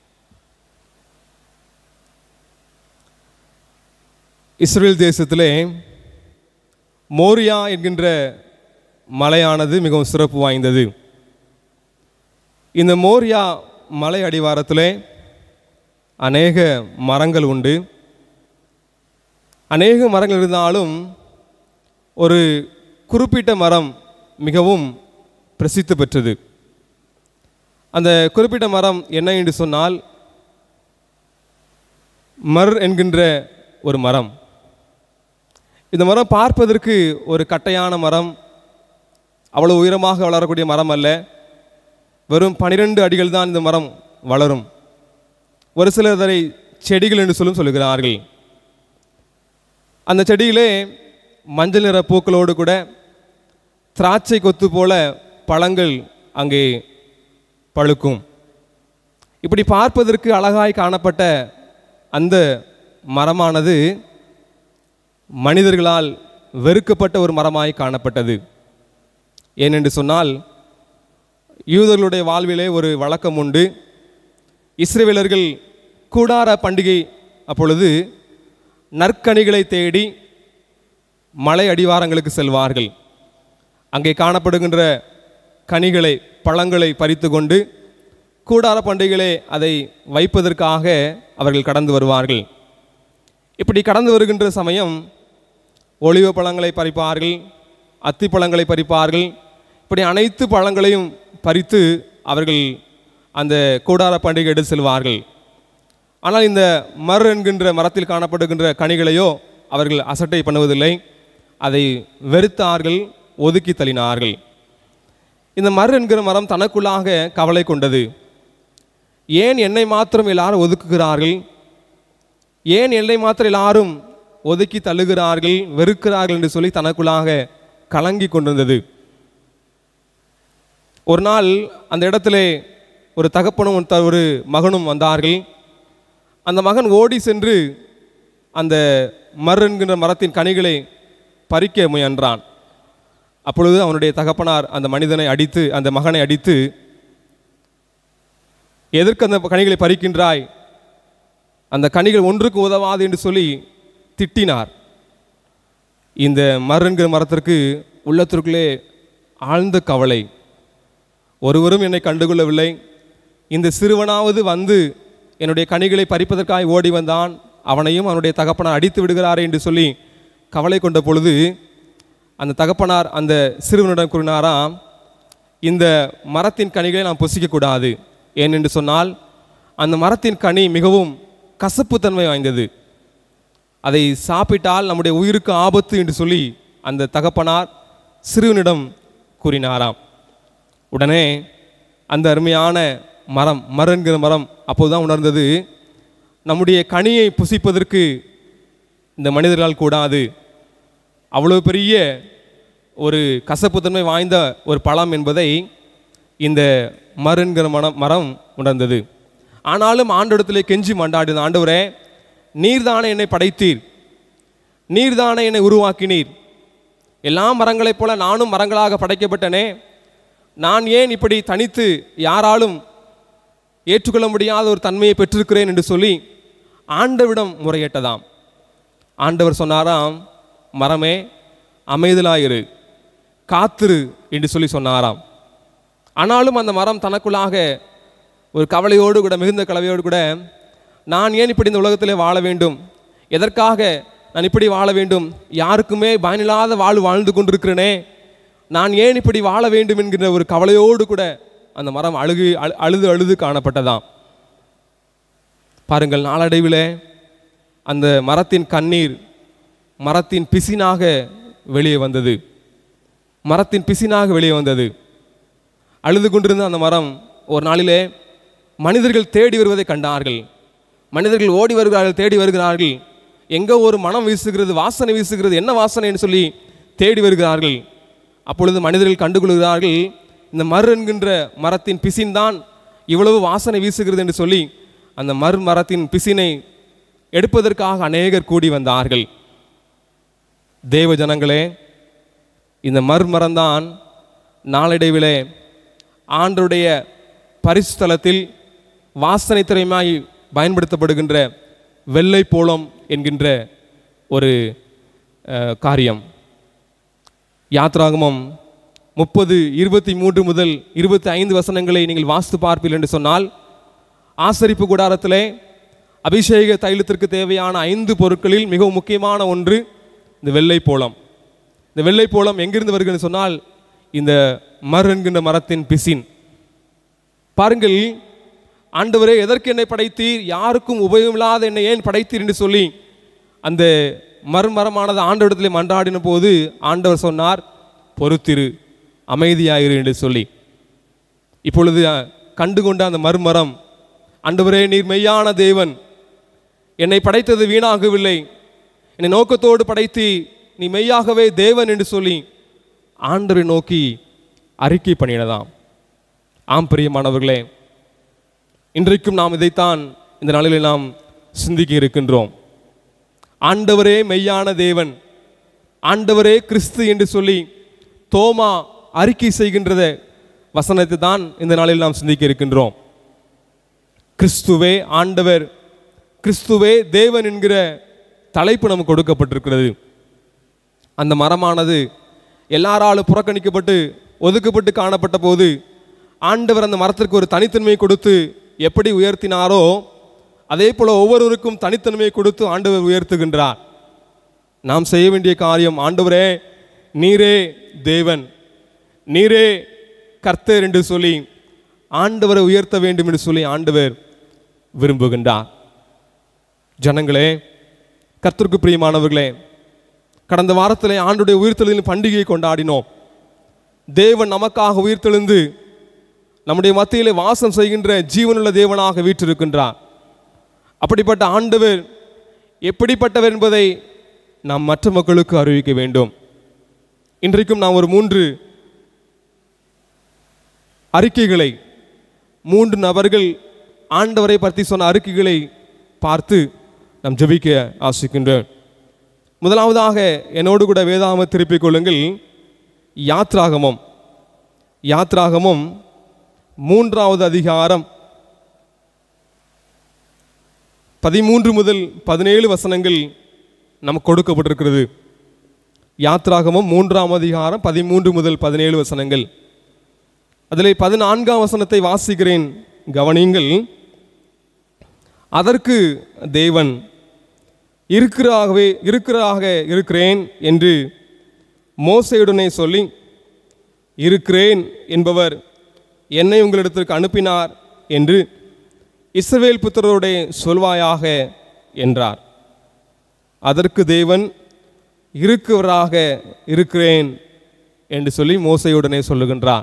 இஸ்ரேல் தேசத்திலே மோரியா என்கின்ற மலையானது மிகவும் சிறப்பு வாய்ந்தது இந்த மோரியா மலை அடிவாரத்திலே அநேக மரங்கள் உண்டு அநேக மரங்கள் இருந்தாலும் ஒரு குறிப்பிட்ட மரம் மிகவும் பிரசித்தி பெற்றது அந்த குறிப்பிட்ட மரம் என்ன என்று சொன்னால் மர் என்கின்ற ஒரு மரம் இந்த மரம் பார்ப்பதற்கு ஒரு கட்டையான மரம் அவ்வளவு உயரமாக வளரக்கூடிய மரம் அல்ல வெறும் பனிரெண்டு அடிகள் தான் இந்த மரம் வளரும் ஒரு சிலர் அதை செடிகள் என்று சொல்லும் சொல்லுகிறார்கள் அந்த செடியிலே மஞ்சள் நிற பூக்களோடு கூட திராட்சை கொத்து போல பழங்கள் அங்கே பழுக்கும் இப்படி பார்ப்பதற்கு அழகாய் காணப்பட்ட அந்த மரமானது மனிதர்களால் வெறுக்கப்பட்ட ஒரு மரமாய் காணப்பட்டது ஏனென்று சொன்னால் யூதர்களுடைய வாழ்விலே ஒரு வழக்கம் உண்டு இஸ்ரேவேலர்கள் கூடார பண்டிகை அப்பொழுது நற்கனிகளை தேடி மலை அடிவாரங்களுக்கு செல்வார்கள் அங்கே காணப்படுகின்ற கனிகளை பழங்களை பறித்து கொண்டு கூடார பண்டிகைகளை அதை வைப்பதற்காக அவர்கள் கடந்து வருவார்கள் இப்படி கடந்து வருகின்ற சமயம் ஒளிவ பழங்களை பறிப்பார்கள் அத்தி பழங்களை பறிப்பார்கள் இப்படி அனைத்து பழங்களையும் பறித்து அவர்கள் அந்த கூடார பண்டிகை எடுத்து செல்வார்கள் ஆனால் இந்த மர் என்கின்ற மரத்தில் காணப்படுகின்ற கனிகளையோ அவர்கள் அசட்டை பண்ணுவதில்லை அதை வெறுத்தார்கள் ஒதுக்கி தள்ளினார்கள் இந்த மர் என்கிற மரம் தனக்குள்ளாக கவலை கொண்டது ஏன் என்னை மாத்திரம் எல்லாரும் ஒதுக்குகிறார்கள் ஏன் என்னை மாத்திரம் எல்லாரும் ஒதுக்கி தள்ளுகிறார்கள் வெறுக்கிறார்கள் என்று சொல்லி தனக்குள்ளாக கலங்கி கொண்டிருந்தது ஒரு நாள் அந்த இடத்திலே ஒரு தகப்பனும் ஒரு த- ஒரு மகனும் வந்தார்கள் அந்த மகன் ஓடி சென்று அந்த மர் என்கின்ற மரத்தின் கனிகளை பறிக்க முயன்றான் அப்பொழுது அவனுடைய தகப்பனார் அந்த மனிதனை அடித்து அந்த மகனை அடித்து எதற்கு அந்த கனிகளை பறிக்கின்றாய் அந்த கனிகள் ஒன்றுக்கு உதவாது என்று சொல்லி திட்டினார் இந்த மர் என்கிற மரத்திற்கு உள்ளத்திற்குள்ளே ஆழ்ந்த கவலை ஒருவரும் என்னை கண்டுகொள்ளவில்லை இந்த சிறுவனாவது வந்து என்னுடைய கனிகளை பறிப்பதற்காக ஓடி வந்தான் அவனையும் அவனுடைய தகப்பனார் அடித்து விடுகிறாரே என்று சொல்லி கவலை கொண்ட பொழுது அந்த தகப்பனார் அந்த சிறுவனிடம் கூறினாராம் இந்த மரத்தின் கனிகளை நாம் புசிக்கக்கூடாது ஏனென்று சொன்னால் அந்த மரத்தின் கனி மிகவும் கசப்புத்தன்மை வாய்ந்தது அதை சாப்பிட்டால் நம்முடைய உயிருக்கு ஆபத்து என்று சொல்லி அந்த தகப்பனார் சிறுவனிடம் கூறினாராம் உடனே அந்த அருமையான மரம் மரங்கிற மரம் அப்போதுதான் உணர்ந்தது நம்முடைய கனியை புசிப்பதற்கு இந்த மனிதர்களால் கூடாது அவ்வளவு பெரிய ஒரு கசப்புத்தன்மை வாய்ந்த ஒரு பழம் என்பதை இந்த மருங்கிற மனம் மரம் உணர்ந்தது ஆனாலும் ஆண்டோடத்திலே கெஞ்சி மண்டாடின ஆண்டவரே நீர்தானே என்னை படைத்தீர் நீர்தானே என்னை உருவாக்கினீர் எல்லா மரங்களைப் போல நானும் மரங்களாக படைக்கப்பட்டனே நான் ஏன் இப்படி தனித்து யாராலும் ஏற்றுக்கொள்ள முடியாத ஒரு தன்மையை பெற்றிருக்கிறேன் என்று சொல்லி ஆண்டவிடம் முறையிட்டதாம் ஆண்டவர் சொன்னாராம் மரமே அமைதலாயிரு காத்திரு என்று சொல்லி சொன்னாராம் ஆனாலும் அந்த மரம் தனக்குள்ளாக ஒரு கவலையோடு கூட மிகுந்த கவலையோடு கூட நான் ஏன் இப்படி இந்த உலகத்திலே வாழ வேண்டும் எதற்காக நான் இப்படி வாழ வேண்டும் யாருக்குமே பயனில்லாத வாழ்வு வாழ்ந்து கொண்டிருக்கிறேனே நான் ஏன் இப்படி வாழ வேண்டும் என்கிற ஒரு கவலையோடு கூட அந்த மரம் அழுகு அழு- அழுது அழுது காணப்பட்டதாம் பாருங்கள் நாளடைவில் அந்த மரத்தின் கண்ணீர் மரத்தின் பிசினாக வெளியே வந்தது மரத்தின் பிசினாக வெளியே வந்தது அழுது கொண்டிருந்த அந்த மரம் ஒரு நாளிலே மனிதர்கள் தேடி வருவதை கண்டார்கள் மனிதர்கள் ஓடி வருகிறார்கள் தேடி வருகிறார்கள் எங்கே ஒரு மனம் வீசுகிறது வாசனை வீசுகிறது என்ன வாசனைன்னு சொல்லி தேடி வருகிறார்கள் அப்பொழுது மனிதர்கள் கண்டுகொள்கிறார்கள் இந்த மர் என்கின்ற மரத்தின் பிசின் தான் இவ்வளவு வாசனை வீசுகிறது என்று சொல்லி அந்த மர் மரத்தின் பிசினை எடுப்பதற்காக அநேகர் கூடி வந்தார்கள் தேவ ஜனங்களே இந்த மர்மரம்தான் நாளடைவிலே ஆண்டருடைய பரிசுத்தலத்தில் வாசனை திறமையாய் பயன்படுத்தப்படுகின்ற வெள்ளை போலம் என்கின்ற ஒரு அஹ், காரியம் யாத்ராகமம் முப்பது இருபத்தி மூன்று முதல் இருபத்தி ஐந்து வசனங்களை நீங்கள் வாஸ்து பார்ப்பீர்கள் என்று சொன்னால் ஆசரிப்பு கூடாரத்திலே அபிஷேக தைலத்திற்கு தேவையான ஐந்து பொருட்களில் மிகவும் முக்கியமான ஒன்று இந்த வெள்ளை போலம் இந்த வெள்ளை போலம் எங்கிருந்து வருகிறது சொன்னால் இந்த மர் என்கின்ற மரத்தின் பிசின் பாருங்கள் ஆண்டவரே எதற்கு என்னை படைத்தீர் யாருக்கும் உபயோகமில்லாத என்னை ஏன் படைத்தீர் என்று சொல்லி அந்த மர்மரமானது ஆண்டவரிடத்திலே மன்றாடின போது ஆண்டவர் சொன்னார் பொறுத்திரு அமைதியாயிரு என்று சொல்லி இப்பொழுது அஹ், கண்டு கொண்ட அந்த மர்மரம் ஆண்டவரே நீர் மெய்யான தேவன் என்னை படைத்தது வீணாகவில்லை என்னை நோக்கத்தோடு படைத்து நீ மெய்யாகவே தேவன் என்று சொல்லி ஆண்டவரை நோக்கி அறிக்கை பண்ணினதாம் ஆம் பிரியமானவர்களே இன்றைக்கும் நாம் இதைத்தான் இந்த நாளில் நாம் சிந்திக்க இருக்கின்றோம் ஆண்டவரே மெய்யான தேவன் ஆண்டவரே கிறிஸ்து என்று சொல்லி தோமா அறிக்கை செய்கின்றத வசனத்தை தான் இந்த நாளில் நாம் சிந்திக்க இருக்கின்றோம் கிறிஸ்துவே ஆண்டவர் கிறிஸ்துவே தேவன் என்கிற தலைப்பு நமக்கு கொடுக்கப்பட்டிருக்கிறது அந்த மரமானது எல்லாராலும் புறக்கணிக்கப்பட்டு ஒதுக்கப்பட்டு காணப்பட்ட போது ஆண்டவர் அந்த மரத்திற்கு ஒரு தனித்தன்மையை கொடுத்து எப்படி உயர்த்தினாரோ அதே போல ஒவ்வொருவருக்கும் தனித்தன்மையை கொடுத்து ஆண்டவர் உயர்த்துகின்றார் நாம் செய்ய வேண்டிய காரியம் ஆண்டவரே நீரே தேவன் நீரே கர்த்தர் என்று சொல்லி ஆண்டவரை உயர்த்த வேண்டும் என்று சொல்லி ஆண்டவர் விரும்புகின்றார் ஜனங்களே கர்த்தருக்கு பிரியமானவர்களே கடந்த வாரத்திலே ஆண்டுடைய உயிர்த்தெழுதலின் பண்டிகையை கொண்டாடினோம் தேவன் நமக்காக உயிர்த்தெழுந்து நம்முடைய மத்தியிலே வாசம் செய்கின்ற ஜீவனுள்ள தேவனாக வீற்றிருக்கின்றார் அப்படிப்பட்ட ஆண்டவர் எப்படிப்பட்டவர் என்பதை நாம் மற்ற மக்களுக்கு அறிவிக்க வேண்டும் இன்றைக்கும் நாம் ஒரு மூன்று அறிக்கைகளை மூன்று நபர்கள் ஆண்டவரை பற்றி சொன்ன அறிக்கைகளை பார்த்து நாம் ஜெபிக்க ஆசிக்கின்றோம் முதலாவதாக என்னோடு கூட வேதாம திருப்பிக் கொள்ளுங்கள் யாத்ராகமம் யாத்ராகமம் மூன்றாவது அதிகாரம் பதிமூன்று முதல் பதினேழு வசனங்கள் நமக்கு கொடுக்கப்பட்டிருக்கிறது யாத்ராகமம் மூன்றாம் அதிகாரம் பதிமூன்று முதல் பதினேழு வசனங்கள் அதிலே பதினான்காம் வசனத்தை வாசிக்கிறேன் கவனியுங்கள் அதற்கு தேவன் இருக்கிறாகவே இருக்கிறாக இருக்கிறேன் என்று மோசையுடனே சொல்லி இருக்கிறேன் என்பவர் என்னை உங்களிடத்திற்கு அனுப்பினார் என்று இஸ்ரவேல் புத்திரரோடே சொல்வாயாக என்றார் அதற்கு தேவன் இருக்கிறவராக இருக்கிறேன் என்று சொல்லி மோசையுடனே சொல்லுகின்றார்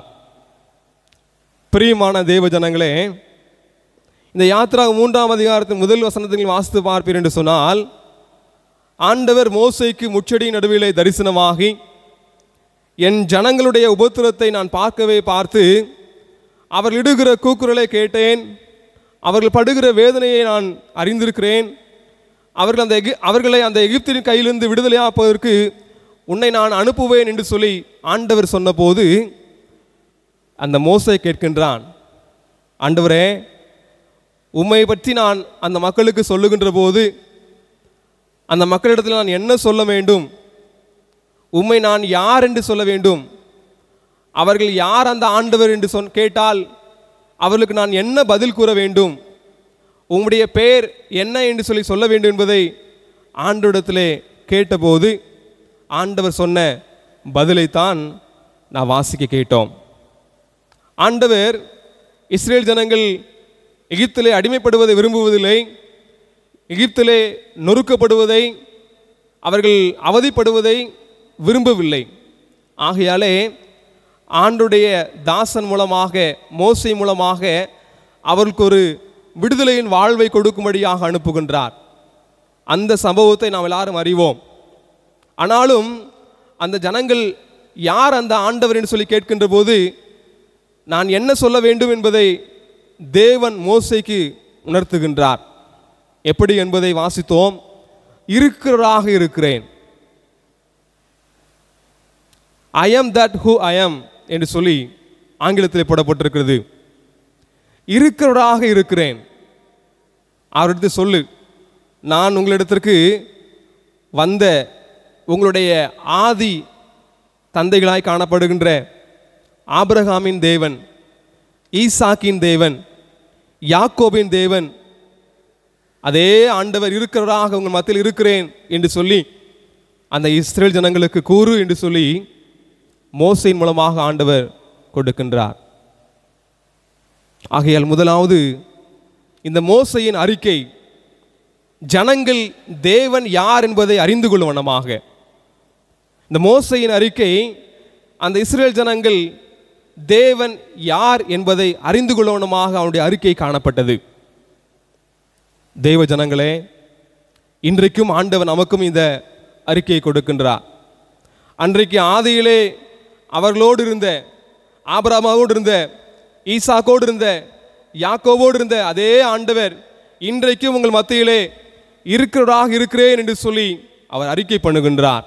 பிரியமான தேவ ஜனங்களே இந்த யாத்ரா மூன்றாம் அதிகாரத்தின் முதல் வசனத்தில் வாசித்து பார்ப்பீர் என்று சொன்னால் ஆண்டவர் மோசைக்கு முச்செடி நடுவிலே தரிசனமாகி என் ஜனங்களுடைய உபத்திரத்தை நான் பார்க்கவே பார்த்து அவர்கள் இடுகிற கூக்குரலை கேட்டேன் அவர்கள் படுகிற வேதனையை நான் அறிந்திருக்கிறேன் அவர்கள் அந்த எகி அவர்களை அந்த எகிப்தின் கையிலிருந்து விடுதலையாப்பதற்கு உன்னை நான் அனுப்புவேன் என்று சொல்லி ஆண்டவர் சொன்னபோது அந்த மோசை கேட்கின்றான் ஆண்டவரே உம்மை பற்றி நான் அந்த மக்களுக்கு சொல்லுகின்ற போது அந்த மக்களிடத்தில் நான் என்ன சொல்ல வேண்டும் உம்மை நான் யார் என்று சொல்ல வேண்டும் அவர்கள் யார் அந்த ஆண்டவர் என்று சொன் கேட்டால் அவர்களுக்கு நான் என்ன பதில் கூற வேண்டும் உம்முடைய பெயர் என்ன என்று சொல்லி சொல்ல வேண்டும் என்பதை ஆண்டவரிடத்திலே கேட்டபோது ஆண்டவர் சொன்ன பதிலைத்தான் நான் வாசிக்க கேட்டோம் ஆண்டவர் இஸ்ரேல் ஜனங்கள் எகிப்திலே அடிமைப்படுவதை விரும்புவதில்லை எகிப்திலே நொறுக்கப்படுவதை அவர்கள் அவதிப்படுவதை விரும்பவில்லை ஆகையாலே ஆண்டுடைய தாசன் மூலமாக மோசை மூலமாக அவர்களுக்கு ஒரு விடுதலையின் வாழ்வை கொடுக்கும்படியாக அனுப்புகின்றார் அந்த சம்பவத்தை நாம் எல்லாரும் அறிவோம் ஆனாலும் அந்த ஜனங்கள் யார் அந்த ஆண்டவர் என்று சொல்லி கேட்கின்ற போது நான் என்ன சொல்ல வேண்டும் என்பதை தேவன் மோசைக்கு உணர்த்துகின்றார் எப்படி என்பதை வாசித்தோம் இருக்கிறவராக இருக்கிறேன் ஐ am that who I am என்று சொல்லி ஆங்கிலத்தில் போடப்பட்டிருக்கிறது இருக்கிறவராக இருக்கிறேன் அவரிடத்தில் சொல்லு நான் உங்களிடத்திற்கு வந்த உங்களுடைய ஆதி தந்தைகளாய் காணப்படுகின்ற ஆபிரகாமின் தேவன் ஈசாக்கின் தேவன் யாக்கோபின் தேவன் அதே ஆண்டவர் இருக்கிறவராக உங்கள் மத்தியில் இருக்கிறேன் என்று சொல்லி அந்த இஸ்ரேல் ஜனங்களுக்கு கூறு என்று சொல்லி மோசையின் மூலமாக ஆண்டவர் கொடுக்கின்றார் ஆகையால் முதலாவது இந்த மோசையின் அறிக்கை ஜனங்கள் தேவன் யார் என்பதை அறிந்து கொள்ளும் வண்ணமாக இந்த மோசையின் அறிக்கை அந்த இஸ்ரேல் ஜனங்கள் தேவன் யார் என்பதை அறிந்து கொள்ளவனமாக அவனுடைய அறிக்கை காணப்பட்டது தேவ ஜனங்களே இன்றைக்கும் ஆண்டவர் நமக்கும் இந்த அறிக்கையை கொடுக்கின்றார் அன்றைக்கு ஆதியிலே அவர்களோடு இருந்த ஆபராமாவோடு இருந்த ஈசாக்கோடு இருந்த யாக்கோவோடு இருந்த அதே ஆண்டவர் இன்றைக்கும் உங்கள் மத்தியிலே இருக்கிறவராக இருக்கிறேன் என்று சொல்லி அவர் அறிக்கை பண்ணுகின்றார்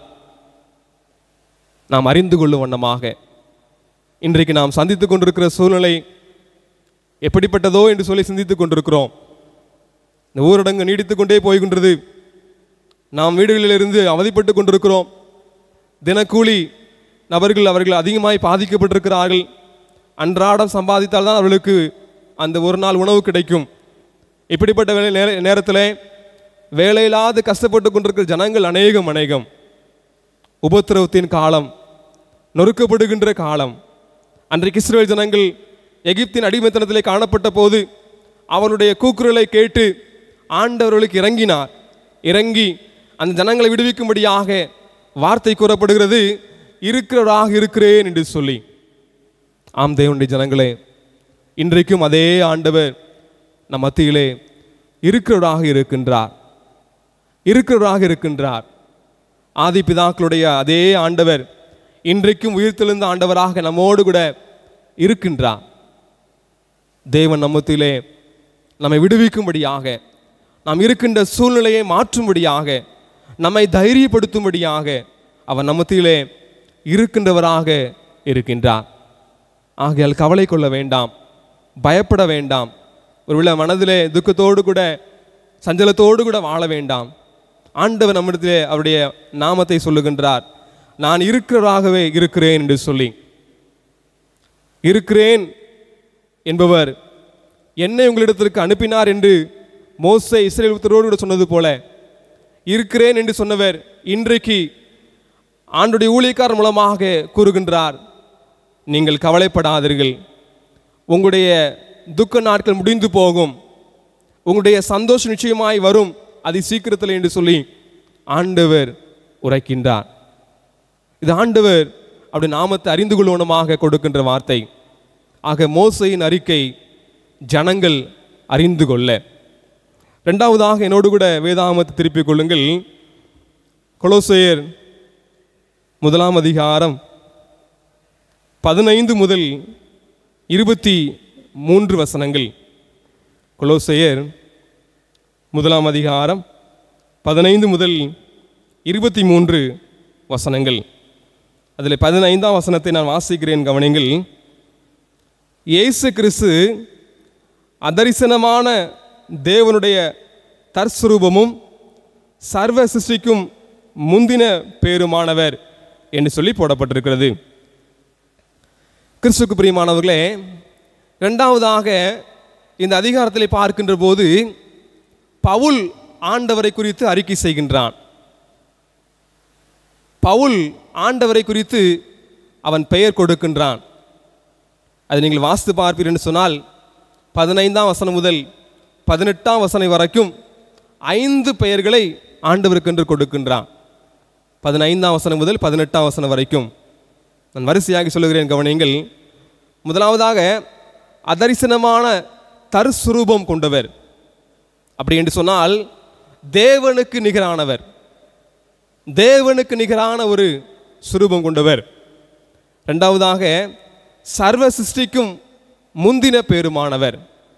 நாம் அறிந்து கொள்ளும் வண்ணமாக இன்றைக்கு நாம் சந்தித்துக் கொண்டிருக்கிற சூழ்நிலை எப்படிப்பட்டதோ என்று சொல்லி சிந்தித்துக் கொண்டிருக்கிறோம் இந்த ஊரடங்கு நீடித்துக் கொண்டே போய்கின்றது நாம் வீடுகளிலிருந்து அவதிப்பட்டு கொண்டிருக்கிறோம் தினக்கூலி நபர்கள் அவர்கள் அதிகமாய் பாதிக்கப்பட்டிருக்கிறார்கள் அன்றாடம் சம்பாதித்தால் தான் அவர்களுக்கு அந்த ஒரு நாள் உணவு கிடைக்கும் இப்படிப்பட்ட வேலை நேர நேரத்தில் வேலையில்லாது கஷ்டப்பட்டு கொண்டிருக்கிற ஜனங்கள் அநேகம் அநேகம் உபத்திரவத்தின் காலம் நொறுக்கப்படுகின்ற காலம் அன்றைக்கு இஸ்ரேல் ஜனங்கள் எகிப்தின் அடிமைத்தனத்திலே காணப்பட்ட போது அவனுடைய கூக்குரலை கேட்டு ஆண்டவர்களுக்கு இறங்கினார் இறங்கி அந்த ஜனங்களை விடுவிக்கும்படியாக வார்த்தை கூறப்படுகிறது இருக்கிறவராக இருக்கிறேன் என்று சொல்லி ஆம் தேவனுடைய ஜனங்களே இன்றைக்கும் அதே ஆண்டவர் நம் மத்தியிலே இருக்கிறவராக இருக்கின்றார் இருக்கிறவராக இருக்கின்றார் ஆதி பிதாக்களுடைய அதே ஆண்டவர் இன்றைக்கும் உயிர்த்தெழுந்த ஆண்டவராக நம்மோடு கூட இருக்கின்றார் தேவன் நம்மத்திலே நம்மை விடுவிக்கும்படியாக நாம் இருக்கின்ற சூழ்நிலையை மாற்றும்படியாக நம்மை தைரியப்படுத்தும்படியாக அவர் நம்மத்திலே இருக்கின்றவராக இருக்கின்றார் ஆகையால் கவலை கொள்ள வேண்டாம் பயப்பட வேண்டாம் ஒருவேளை மனதிலே துக்கத்தோடு கூட சஞ்சலத்தோடு கூட வாழ வேண்டாம் ஆண்டவர் நம்மிடத்திலே அவருடைய நாமத்தை சொல்லுகின்றார் நான் இருக்கிறவராகவே இருக்கிறேன் என்று சொல்லி இருக்கிறேன் என்பவர் என்னை உங்களிடத்திற்கு அனுப்பினார் என்று மோசே இஸ்ரேல் புத்தரோடு கூட சொன்னது போல இருக்கிறேன் என்று சொன்னவர் இன்றைக்கு ஆண்டுடைய ஊழியக்காரர் மூலமாக கூறுகின்றார் நீங்கள் கவலைப்படாதீர்கள் உங்களுடைய துக்க நாட்கள் முடிந்து போகும் உங்களுடைய சந்தோஷம் நிச்சயமாய் வரும் அதி சீக்கிரத்தில் என்று சொல்லி ஆண்டவர் உரைக்கின்றார் இது ஆண்டவர் அப்படி நாமத்தை அறிந்து கொள்வனமாக கொடுக்கின்ற வார்த்தை ஆக மோசையின் அறிக்கை ஜனங்கள் அறிந்து கொள்ள ரெண்டாவதாக என்னோடு கூட வேதாமத்தை திருப்பிக் கொள்ளுங்கள் கொலோசையர் முதலாம் அதிகாரம் பதினைந்து முதல் இருபத்தி மூன்று வசனங்கள் கொலோசையர் முதலாம் அதிகாரம் பதினைந்து முதல் இருபத்தி மூன்று வசனங்கள் அதில் பதினைந்தாம் வசனத்தை நான் வாசிக்கிறேன் கவனிங்கள் இயேசு கிறிஸ்து அதரிசனமான தேவனுடைய தற்ஸ்வரூபமும் சர்வ சிருஷ்டிக்கும் முந்தின பேருமானவர் என்று சொல்லி போடப்பட்டிருக்கிறது கிறிஸ்துக்கு பிரியமானவர்களே இரண்டாவதாக இந்த அதிகாரத்தில் பார்க்கின்ற போது பவுல் ஆண்டவரை குறித்து அறிக்கை செய்கின்றான் பவுல் ஆண்டவரை குறித்து அவன் பெயர் கொடுக்கின்றான் அதை நீங்கள் வாசித்து பார்ப்பீர் என்று சொன்னால் பதினைந்தாம் வசனம் முதல் பதினெட்டாம் வசனம் வரைக்கும் ஐந்து பெயர்களை ஆண்டவருக்கென்று கொடுக்கின்றான் பதினைந்தாம் வசனம் முதல் பதினெட்டாம் வசனம் வரைக்கும் நான் வரிசையாக சொல்லுகிறேன் கவனியுங்கள் முதலாவதாக அதரிசனமான தற்சுரூபம் கொண்டவர் அப்படி என்று சொன்னால் தேவனுக்கு நிகரானவர் தேவனுக்கு நிகரான ஒரு சுரூபம் கொண்டவர் ரெண்டாவதாக சர்வ சிருஷ்டிக்கும் முந்தின பேருமானவர்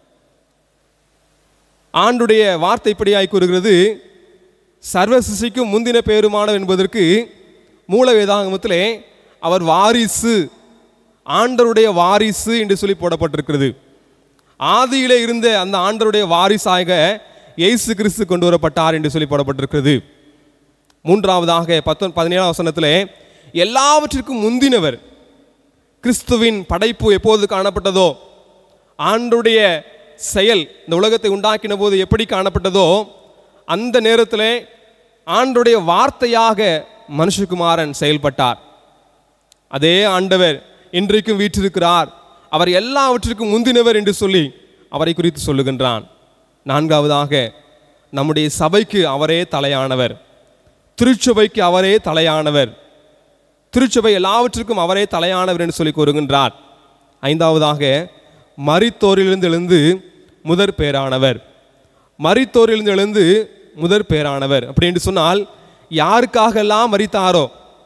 ஆண்டுடைய வார்த்தை இப்படியாய் கூறுகிறது சர்வ சிருஷ்டிக்கும் முந்தின பேருமானவர் என்பதற்கு மூல வேதாகமத்திலே அவர் வாரிசு ஆண்டருடைய வாரிசு என்று சொல்லி போடப்பட்டிருக்கிறது ஆதியிலே இருந்த அந்த ஆண்டருடைய வாரிசாக இயேசு கிறிஸ்து கொண்டு வரப்பட்டார் என்று சொல்லி போடப்பட்டிருக்கிறது மூன்றாவதாக பத்தொன் பதினேழாம் வசனத்திலே எல்லாவற்றிற்கும் முந்தினவர் கிறிஸ்துவின் படைப்பு எப்போது காணப்பட்டதோ ஆண்டுடைய செயல் இந்த உலகத்தை உண்டாக்கின போது எப்படி காணப்பட்டதோ அந்த நேரத்திலே ஆண்டுடைய வார்த்தையாக மனுஷகுமாரன் செயல்பட்டார் அதே ஆண்டவர் இன்றைக்கும் வீற்றிருக்கிறார் அவர் எல்லாவற்றிற்கும் முந்தினவர் என்று சொல்லி அவரை குறித்து சொல்லுகின்றான் நான்காவதாக நம்முடைய சபைக்கு அவரே தலையானவர் திருச்சபைக்கு அவரே தலையானவர் திருச்சபை எல்லாவற்றிற்கும் அவரே தலையானவர் என்று சொல்லி கூறுகின்றார் ஐந்தாவதாக மரித்தோரிலிருந்து எழுந்து முதற் பேரானவர் மரித்தோரிலிருந்து எழுந்து முதற் பேரானவர் அப்படி என்று சொன்னால் யாருக்காகெல்லாம் மரித்தாரோ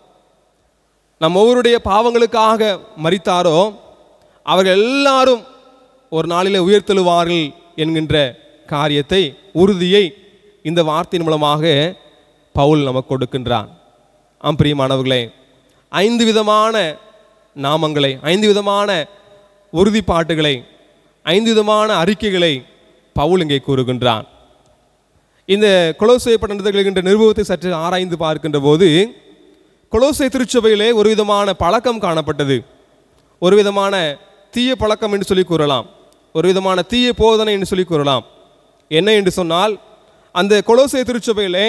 நம் ஒவ்வொருடைய பாவங்களுக்காக மரித்தாரோ அவர்கள் எல்லாரும் ஒரு நாளிலே உயர்த்தெழுவார்கள் என்கின்ற காரியத்தை உறுதியை இந்த வார்த்தையின் மூலமாக பவுல் நமக்கு கொடுக்கின்றான் ஆம் பிரியமானவர்களே ஐந்து விதமான நாமங்களை ஐந்து விதமான உறுதிப்பாட்டுகளை ஐந்து விதமான அறிக்கைகளை பவுல் இங்கே கூறுகின்றான் இந்த கொலோசை பட்டணத்தில் இருக்கின்ற நிருபவத்தை சற்று ஆராய்ந்து பார்க்கின்ற போது கொலோசை திருச்சபையிலே ஒரு விதமான பழக்கம் காணப்பட்டது ஒரு விதமான தீய பழக்கம் என்று சொல்லி கூறலாம் ஒரு விதமான தீய போதனை என்று சொல்லி கூறலாம் என்ன என்று சொன்னால் அந்த கொலோசை திருச்சபையிலே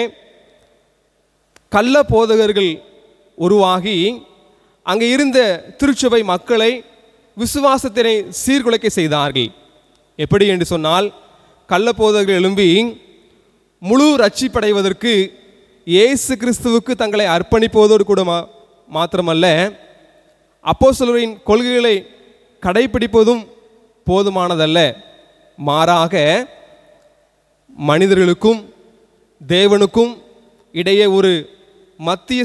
கள்ள போதகர்கள் உருவாகி அங்கே இருந்த திருச்சபை மக்களை விசுவாசத்தினை சீர்குலைக்க செய்தார்கள் எப்படி என்று சொன்னால் கள்ள போதகர்கள் எழும்பி முழு ரட்சிப்படைவதற்கு இயேசு கிறிஸ்துவுக்கு தங்களை அர்ப்பணிப்பதோடு கூட மா மாத்திரமல்ல அப்போஸ்தலரின் கொள்கைகளை கடைபிடிப்பதும் போதுமானதல்ல மாறாக மனிதர்களுக்கும் தேவனுக்கும் இடையே ஒரு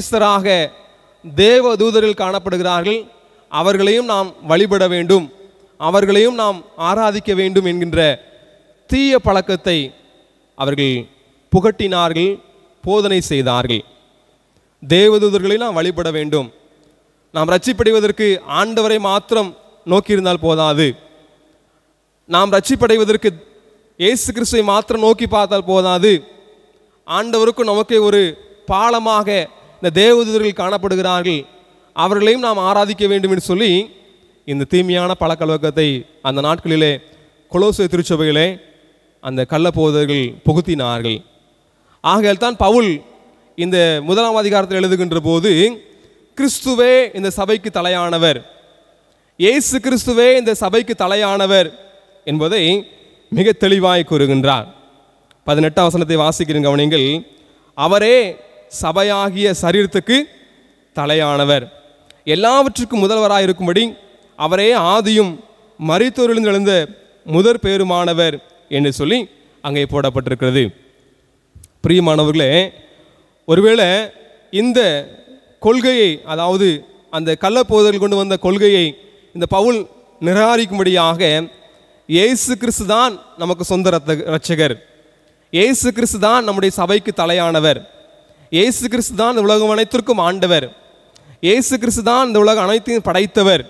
மத்தியஸ்தராக தேவ தூதர்கள் காணப்படுகிறார்கள் அவர்களையும் நாம் வழிபட வேண்டும் அவர்களையும் நாம் ஆராதிக்க வேண்டும் என்கின்ற தீய பழக்கத்தை அவர்கள் புகட்டினார்கள் போதனை செய்தார்கள் தேவதூதர்களை நாம் வழிபட வேண்டும் நாம் ரட்சிப்படைவதற்கு ஆண்டவரை மாத்திரம் நோக்கியிருந்தால் போதாது நாம் ரட்சிப்படைவதற்கு இயேசு கிறிஸ்துவை மாத்திரம் நோக்கி பார்த்தால் போதாது ஆண்டவருக்கும் நமக்கு ஒரு பாலமாக இந்த தேவதூதர்கள் காணப்படுகிறார்கள் அவர்களையும் நாம் ஆராதிக்க வேண்டும் என்று சொல்லி இந்த தீமையான பழக்கவழக்கத்தை அந்த நாட்களிலே கொலோசை திருச்சபையிலே அந்த கள்ளப்போதர்கள் புகுத்தினார்கள் ஆகையால் தான் பவுல் இந்த முதலாம் அதிகாரத்தில் எழுதுகின்ற போது கிறிஸ்துவே இந்த சபைக்கு தலையானவர் இயேசு கிறிஸ்துவே இந்த சபைக்கு தலையானவர் என்பதை மிக தெளிவாய் கூறுகின்றார் பதினெட்டாம் வசனத்தை வாசிக்கிறேன் கவனிங்கள் அவரே சபையாகிய சரீரத்துக்கு தலையானவர் எல்லாவற்றுக்கும் முதல்வராய் இருக்கும்படி அவரே ஆதியும் மரித்தோரிலிருந்து எழுந்த முதற் பேருமானவர் என்று சொல்லி அங்கே போடப்பட்டிருக்கிறது பிரியமானவர்களே ஒருவேளை இந்த கொள்கையை அதாவது அந்த கள்ளப்போதல் கொண்டு வந்த கொள்கையை இந்த பவுல் நிராகரிக்கும்படியாக இயேசு கிறிஸ்து தான் நமக்கு சொந்த ரத்த ரட்சகர் இயேசு கிறிஸ்து தான் நம்முடைய சபைக்கு தலையானவர் இயேசு கிறிஸ்து தான் இந்த உலகம் அனைத்திற்கும் ஆண்டவர் இயேசு கிறிஸ்து தான் இந்த உலகம் அனைத்தையும் படைத்தவர்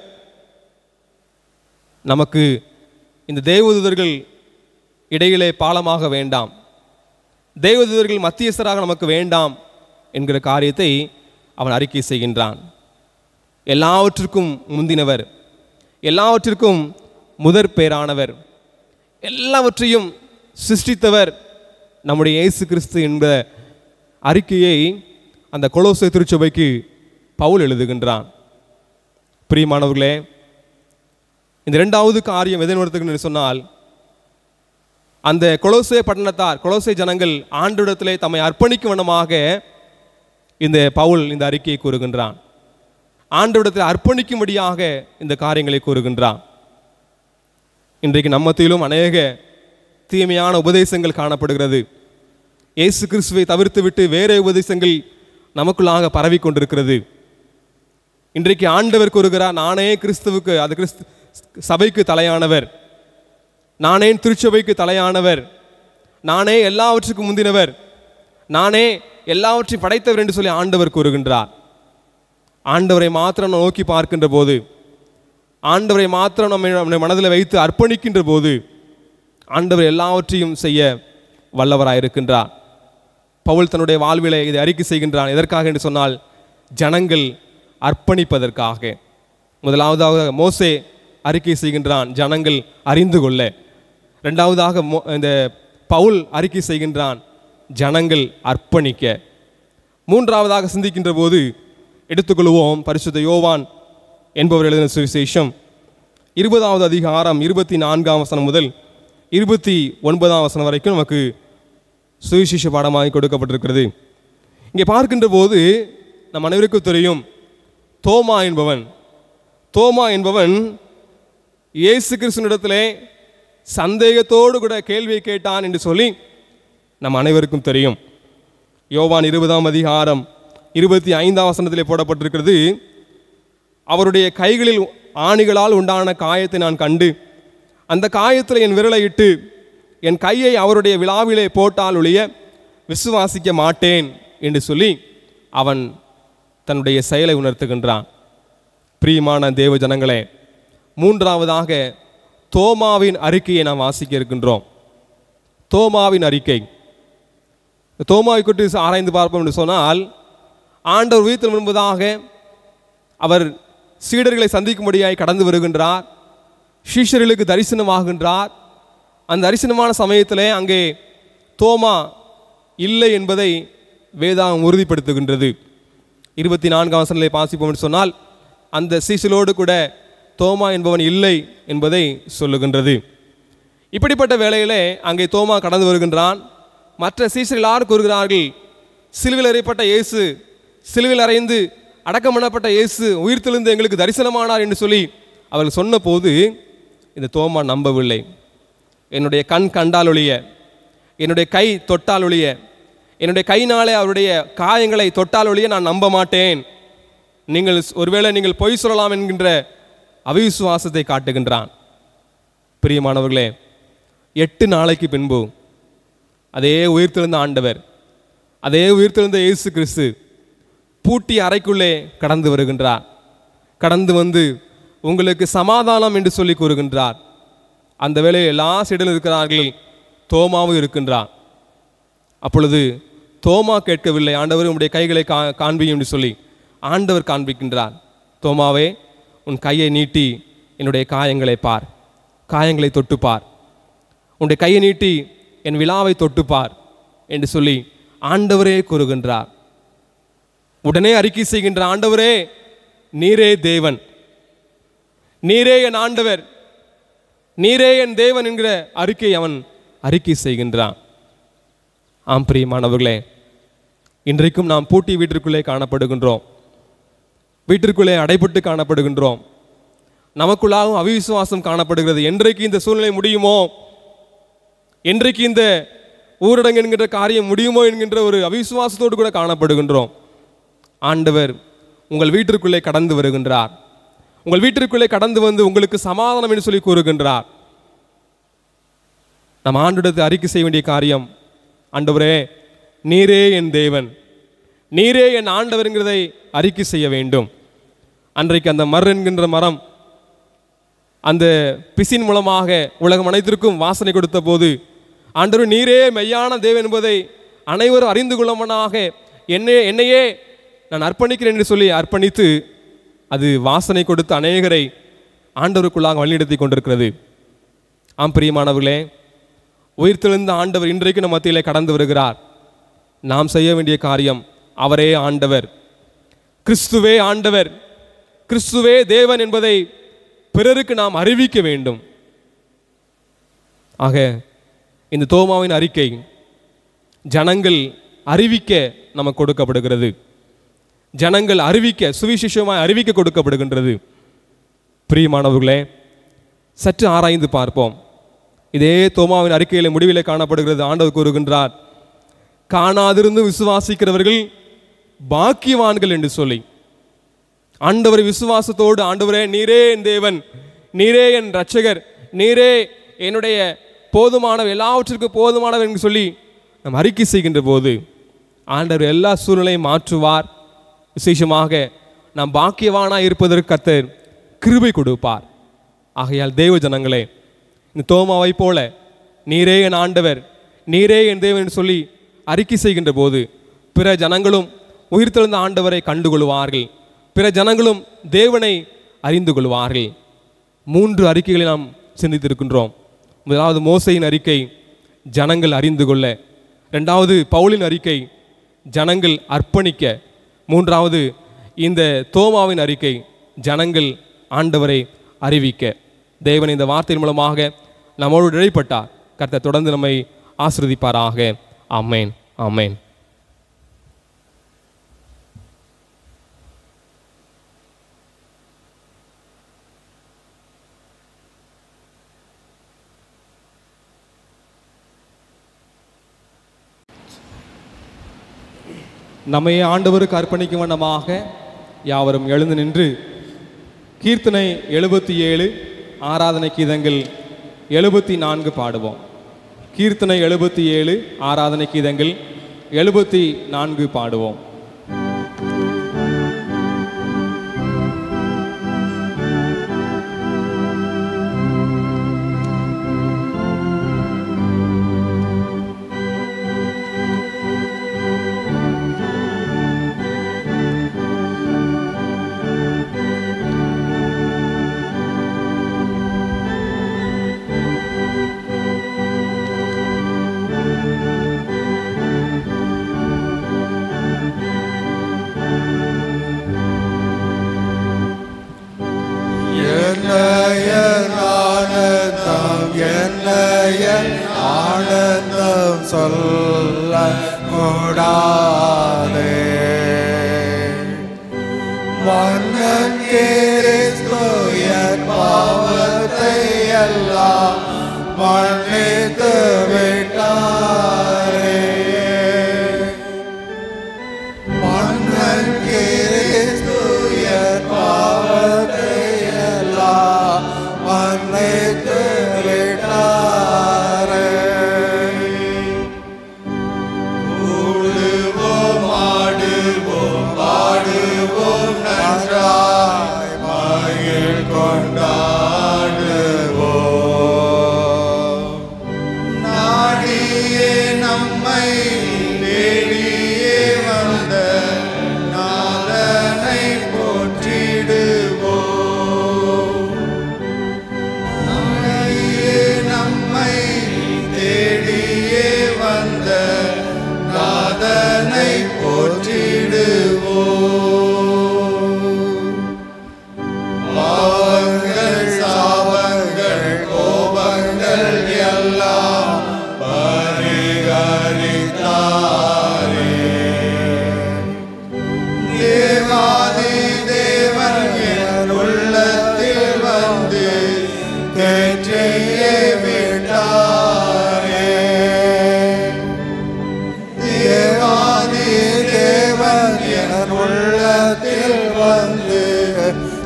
நமக்கு இந்த தேவதூதர்கள் இடையிலே பாலமாக வேண்டாம் தேவதூதர்கள் மத்தியஸ்தராக நமக்கு வேண்டாம் என்கிற காரியத்தை அவன் அறிக்கை செய்கின்றான் எல்லாவற்றிற்கும் முந்தினவர் எல்லாவற்றிற்கும் முதற் பேரானவர் எல்லாவற்றையும் சிருஷ்டித்தவர் நம்முடைய இயேசு கிறிஸ்து என்ற அறிக்கையை அந்த கொலோசை திருச்சபைக்கு பவுல் எழுதுகின்றான் பிரியமானவர்களே இந்த இரண்டாவது காரியம் எதை நடத்துகிறேன் சொன்னால் அந்த கொலோசே பட்டணத்தார் கொலோசே ஜனங்கள் ஆண்டிடத்திலே தம்மை அர்ப்பணிக்கும் வண்ணமாக இந்த பவுல் இந்த அறிக்கையை கூறுகின்றான் ஆண்டவிடத்தில் அர்ப்பணிக்கும்படியாக இந்த காரியங்களை கூறுகின்றான் இன்றைக்கு நம்மத்திலும் அநேக தீமையான உபதேசங்கள் காணப்படுகிறது இயேசு கிறிஸ்துவை தவிர்த்துவிட்டு வேற உபதேசங்கள் நமக்குள்ளாக பரவி கொண்டிருக்கிறது இன்றைக்கு ஆண்டவர் கூறுகிறார் நானே கிறிஸ்துவுக்கு அது கிறிஸ்து சபைக்கு தலையானவர் நானே திருச்சபைக்கு தலையானவர் நானே எல்லாவற்றுக்கும் முந்தினவர் நானே எல்லாவற்றையும் படைத்தவர் என்று சொல்லி ஆண்டவர் கூறுகின்றார் ஆண்டவரை மாத்திரம் நாம் நோக்கி பார்க்கின்ற போது ஆண்டவரை மாத்திரம் நம்ம நம்முடைய மனதில் வைத்து அர்ப்பணிக்கின்ற போது ஆண்டவர் எல்லாவற்றையும் செய்ய வல்லவராயிருக்கின்றார் பவுல் தன்னுடைய வாழ்விலே இதை அறிக்கை செய்கின்றான் எதற்காக என்று சொன்னால் ஜனங்கள் அர்ப்பணிப்பதற்காக முதலாவதாக மோசே அறிக்கை செய்கின்றான் ஜனங்கள் அறிந்து கொள்ள ரெண்டாவதாக மோ- இந்த பவுல் அறிக்கை செய்கின்றான் ஜனங்கள் அர்ப்பணிக்க மூன்றாவதாக சிந்திக்கின்ற போது எடுத்துக்கொள்வோம் பரிசுத்த யோவான் என்பவர் எழுதின சுவிசேஷம் இருபதாவது அதிகாரம் இருபத்தி நான்காம் வசனம் முதல் இருபத்தி ஒன்பதாம் வசனம் வரைக்கும் நமக்கு சுவிசேஷ பாடமாக கொடுக்கப்பட்டிருக்கிறது இங்கே பார்க்கின்ற போது நம் அனைவருக்கும் தெரியும் தோமா என்பவன் தோமா என்பவன் இயேசு கிறிஸ்துனிடத்திலே சந்தேகத்தோடு கூட கேள்வியை கேட்டான் என்று சொல்லி நம் அனைவருக்கும் தெரியும் யோவான் இருபதாம் அதிகாரம் இருபத்தி ஐந்தாம் வசனத்திலே போடப்பட்டிருக்கிறது அவருடைய கைகளில் ஆணிகளால் உண்டான காயத்தை நான் கண்டு அந்த காயத்தில் என் விரலை இட்டு என் கையை அவருடைய விழாவிலே போட்டால் ஒழிய விசுவாசிக்க மாட்டேன் என்று சொல்லி அவன் தன்னுடைய செயலை உணர்த்துகின்றான் பிரியமான தேவ ஜனங்களே மூன்றாவதாக தோமாவின் அறிக்கையை நாம் வாசிக்க இருக்கின்றோம் தோமாவின் அறிக்கை இந்த தோமாவை குறித்து ஆராய்ந்து பார்ப்போம் என்று சொன்னால் ஆண்டவர் உயிர்த்தல் முன்பதாக அவர் சீடர்களை சந்திக்கும்படியாய் கடந்து வருகின்றார் சீஷர்களுக்கு தரிசனமாகின்றார் அந்த தரிசனமான சமயத்திலே அங்கே தோமா இல்லை என்பதை வேதாகம் உறுதிப்படுத்துகின்றது இருபத்தி நான்காம் வசனங்களை வாசிப்போம் என்று சொன்னால் அந்த சீசலோடு கூட தோமா என்பவன் இல்லை என்பதை சொல்லுகின்றது இப்படிப்பட்ட வேளையிலே அங்கே தோமா கடந்து வருகின்றான் மற்ற சீசர்கள் எல்லாரும் கூறுகிறார்கள் சிலுவில் அறையப்பட்ட இயேசு சிலுவில் அறைந்து அடக்கம் பண்ணப்பட்ட இயேசு உயிர்த்தெழுந்து எங்களுக்கு தரிசனமானார் என்று சொல்லி அவர்கள் சொன்னபோது இந்த தோமா நம்பவில்லை என்னுடைய கண் கண்டால் ஒழிய என்னுடைய கை தொட்டால் ஒழிய என்னுடைய கைனாலே அவருடைய காயங்களை தொட்டால் ஒழிய நான் நம்ப மாட்டேன் நீங்கள் ஒருவேளை நீங்கள் பொய் சொல்லலாம் என்கின்ற அவிசுவாசத்தை காட்டுகின்றான் பிரியமானவர்களே எட்டு நாளைக்கு பின்பு அதே உயிர்த்தெழுந்த ஆண்டவர் அதே உயிர்த்தெழுந்த இயேசு கிறிஸ்து பூட்டி அறைக்குள்ளே கடந்து வருகின்றார் கடந்து வந்து உங்களுக்கு சமாதானம் என்று சொல்லி கூறுகின்றார் அந்த வேளையில் எல்லா சைடிலும் இருக்கிறார்கள் தோமாவும் இருக்கின்றார் அப்பொழுது தோமா கேட்கவில்லை ஆண்டவர் உம்முடைய கைகளை கா காண்பியும் என்று சொல்லி ஆண்டவர் காண்பிக்கின்றார் தோமாவே உன் கையை நீட்டி என்னுடைய காயங்களை பார் காயங்களை தொட்டு பார் உன்னுடைய கையை நீட்டி என் விழாவை தொட்டு பார் என்று சொல்லி ஆண்டவரே கூறுகின்றார் உடனே அறிக்கை செய்கின்ற ஆண்டவரே நீரே தேவன் நீரே என் ஆண்டவர் நீரே என் தேவன் என்கிற அறிக்கை அவன் அறிக்கை செய்கின்றான் ஆம் பிரியமானவர்களே இன்றைக்கும் நாம் பூட்டி வீட்டிற்குள்ளே காணப்படுகின்றோம் வீட்டிற்குள்ளே அடைபட்டு காணப்படுகின்றோம் நமக்குள்ளாகவும் அவிசுவாசம் காணப்படுகிறது என்றைக்கு இந்த சூழ்நிலை முடியுமோ என்றைக்கு இந்த ஊரடங்கு என்கின்ற காரியம் முடியுமோ என்கின்ற ஒரு அவிசுவாசத்தோடு கூட காணப்படுகின்றோம் ஆண்டவர் உங்கள் வீட்டிற்குள்ளே கடந்து வருகின்றார் உங்கள் வீட்டிற்குள்ளே கடந்து வந்து உங்களுக்கு சமாதானம் என்று சொல்லி கூறுகின்றார் நம் ஆண்டிடத்தை அறிக்கை செய்ய வேண்டிய காரியம் ஆண்டவரே நீரே என் தேவன் நீரே என் ஆண்டவர் என்கிறதை அறிக்கை செய்ய வேண்டும் அன்றைக்கு அந்த மர் என்கின்ற மரம் அந்த பிசின் மூலமாக உலகம் அனைத்திற்கும் வாசனை கொடுத்த போது ஆண்டவர் நீரே மெய்யான தேவன் என்பதை அனைவரும் அறிந்து கொள்ளவனாக என்னை என்னையே நான் அர்ப்பணிக்கிறேன் என்று சொல்லி அர்ப்பணித்து அது வாசனை கொடுத்து அநேகரை ஆண்டவருக்குள்ளாக வழிநடத்தி கொண்டிருக்கிறது ஆம் பிரியமானவர்களே உயிர்த்தெழுந்த ஆண்டவர் இன்றைக்கு நம் மத்தியிலே கடந்து வருகிறார் நாம் செய்ய வேண்டிய காரியம் அவரே ஆண்டவர் கிறிஸ்துவே ஆண்டவர் கிறிஸ்துவே தேவன் என்பதை பிறருக்கு நாம் அறிவிக்க வேண்டும் ஆக இந்த தோமாவின் அறிக்கை ஜனங்கள் அறிவிக்க நமக்கு கொடுக்கப்படுகிறது ஜனங்கள் அறிவிக்க சுவிசேஷமாய் அறிவிக்க கொடுக்கப்படுகின்றது பிரியமானவர்களே சற்று ஆராய்ந்து பார்ப்போம் இதே தோமாவின் அறிக்கையில முடிவிலே காணப்படுகிறது ஆண்டவர் கூறுகின்றார் காணாதிருந்து விசுவாசிக்கிறவர்கள் பாக்கியவான்கள் என்று சொல்லி ஆண்டவர் விசுவாசத்தோடு ஆண்டவரே நீரே என் தேவன் நீரே என் ரட்சகர் நீரே என்னுடைய போதுமானவர் எல்லாவற்றிற்கும் போதுமானவர் என்று சொல்லி நாம் அறிக்கை செய்கின்ற போது ஆண்டவர் எல்லா சூழ்நிலையும் மாற்றுவார் விசேஷமாக நாம் பாக்கியவானாக இருப்பதற்கு கர்த்தர் கிருபை கொடுப்பார் ஆகையால் தேவ ஜனங்களே இந்த தோமாவை போல நீரே என் ஆண்டவர் நீரே என் தேவன் என்று சொல்லி அறிக்கை செய்கின்ற போது பிற ஜனங்களும் உயிர்த்தெழுந்த ஆண்டவரை கண்டுகொள்வார்கள் பிற ஜனங்களும் தேவனை அறிந்து கொள்வார்கள் மூன்று அறிக்கைகளை நாம் சிந்தித்திருக்கின்றோம் முதலாவது மோசையின் அறிக்கை ஜனங்கள் அறிந்து கொள்ள ரெண்டாவது பவுலின் அறிக்கை ஜனங்கள் அர்ப்பணிக்க மூன்றாவது இந்த தோமாவின் அறிக்கை ஜனங்கள் ஆண்டவரை அறிவிக்க தேவன் இந்த வார்த்தையின் மூலமாக நம்மோடு இடைப்பட்டார் கர்த்தர் தொடர்ந்து நம்மை ஆசிர்வதிப்பாராக ஆமேன் ஆமேன் நம்மை ஆண்டவருக்கு அர்ப்பணிக்கும் வண்ணமாக யாவரும் எழுந்து நின்று கீர்த்தனை எழுபத்தி ஏழு ஆராதனை கீதங்கள் எழுபத்தி நான்கு பாடுவோம் கீர்த்தனை எழுபத்தி ஏழு ஆராதனை கீதங்கள் எழுபத்தி நான்கு பாடுவோம் என்னைய ஆனந்தம் என்னைய ஆனந்தம் சொல்ல கூடாதே மன்னன் கிறிஸ்து என் பாவத்தை எல்லாம் மன்னித்து விட்டாரே மன்னன் கிறிஸ்து என் பாவத்தை எல்லாம் மன்னித்து விட்டாரே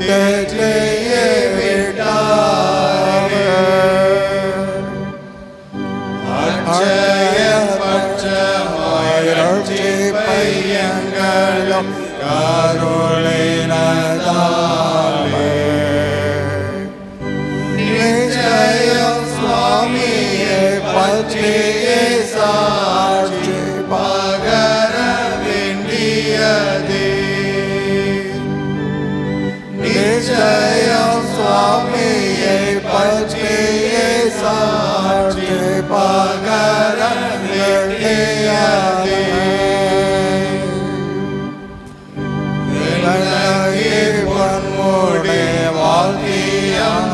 இடத்திலேயே விட்டார் அட்சயபட்சமாய் ரட்சிப்பை எங்களும் கருளினதாலே நிச்சயம் சுவாமியை பற்றியே சாட்சி பகர வேண்டியதே நிச்சயம் சுவாமியை பற்றியே சாட்சி பகர வேண்டியதே விலகி பொன்முடி வாழ்த்தியம்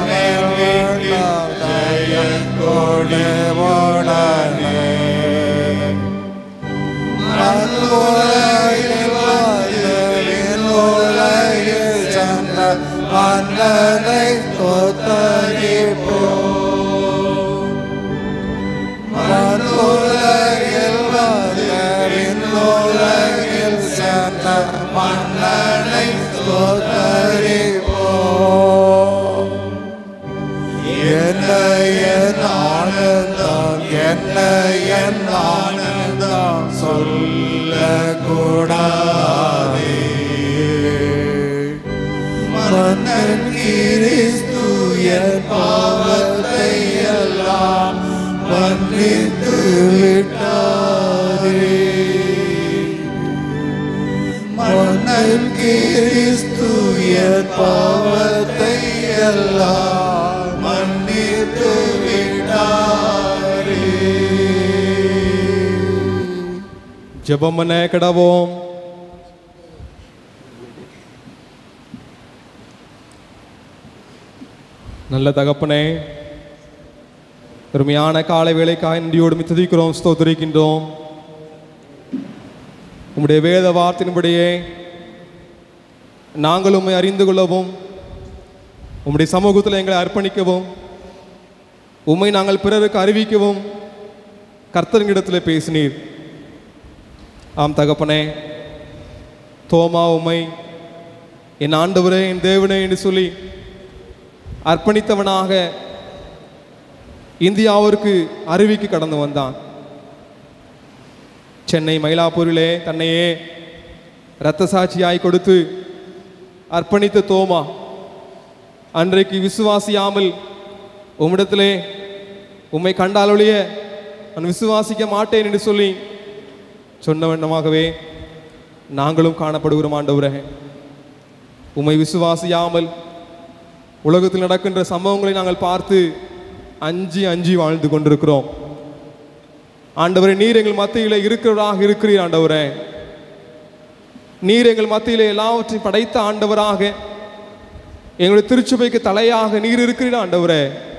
கொடி உடனே மண்ணுலகில் வந்து விண்ணுலகில் சென்ற மன்னனை தோத்தரிப்போம் மண்ணுலகில் வந்து விண்ணுலகில் சென்ற மன்னனை தோத்தரிப்போம் என்ன என் ஆனந்தம் என்ன என் ஆனந்தம் சொல்லக்கூடாதே மன்னன் கிறிஸ்து என் பாவத்தை எல்லாம் மன்னித்து விட்டாரே மன்னன் கிறிஸ்து என் பாவத்தை எல்லாம் மன்னித்து விட்டாரே ஜெபம் பண்ண கிடவோம் நல்ல தகப்பனே பெருமையான காலை வேலைக்காய் நன்றியோடு மித்ததிக்கிறோம் ஸ்தோத்திரிக்கின்றோம் உம்முடைய வேத வார்த்தையின்படியே நாங்கள் உம்மை அறிந்து கொள்ளவும் உம்முடைய சமூகத்தில் எங்களை அர்ப்பணிக்கவும் உம்மை நாங்கள் பிறருக்கு அறிவிக்கவும் கர்த்தரிடத்தில் பேசினீர் ஆம் தகப்பனே தோமா உம்மை என் ஆண்டவரே என் தேவனே என்று சொல்லி அர்ப்பணித்தவனாக இந்தியாவிற்கு அருவிக்கு கடந்து வந்தான் சென்னை மயிலாப்பூரிலே தன்னையே இரத்த சாட்சியாய் கொடுத்து அர்ப்பணித்த தோமா அன்றைக்கு விசுவாசியாமல் உம்மிடத்திலே உம்மை கண்டாலொழிய நான் விசுவாசிக்க மாட்டேன் என்று சொல்லி சொன்ன வண்ணமாகவே நாங்களும் காணப்படுகிறோம் ஆண்டவரே உம்மை விசுவாசியாமல் உலகத்தில் நடக்கின்ற சம்பவங்களை நாங்கள் பார்த்து அஞ்சி அஞ்சி வாழ்ந்து கொண்டிருக்கிறோம் ஆண்டவரே நீர் எங்கள் மத்தியில் இருக்கிறவராக இருக்கிறீர் ஆண்டவரே நீர் எங்கள் மத்தியில் எல்லாவற்றையும் படைத்த ஆண்டவராக எங்களுடைய திருச்சபைக்கு தலையாக நீர் இருக்கிறீர் ஆண்டவரே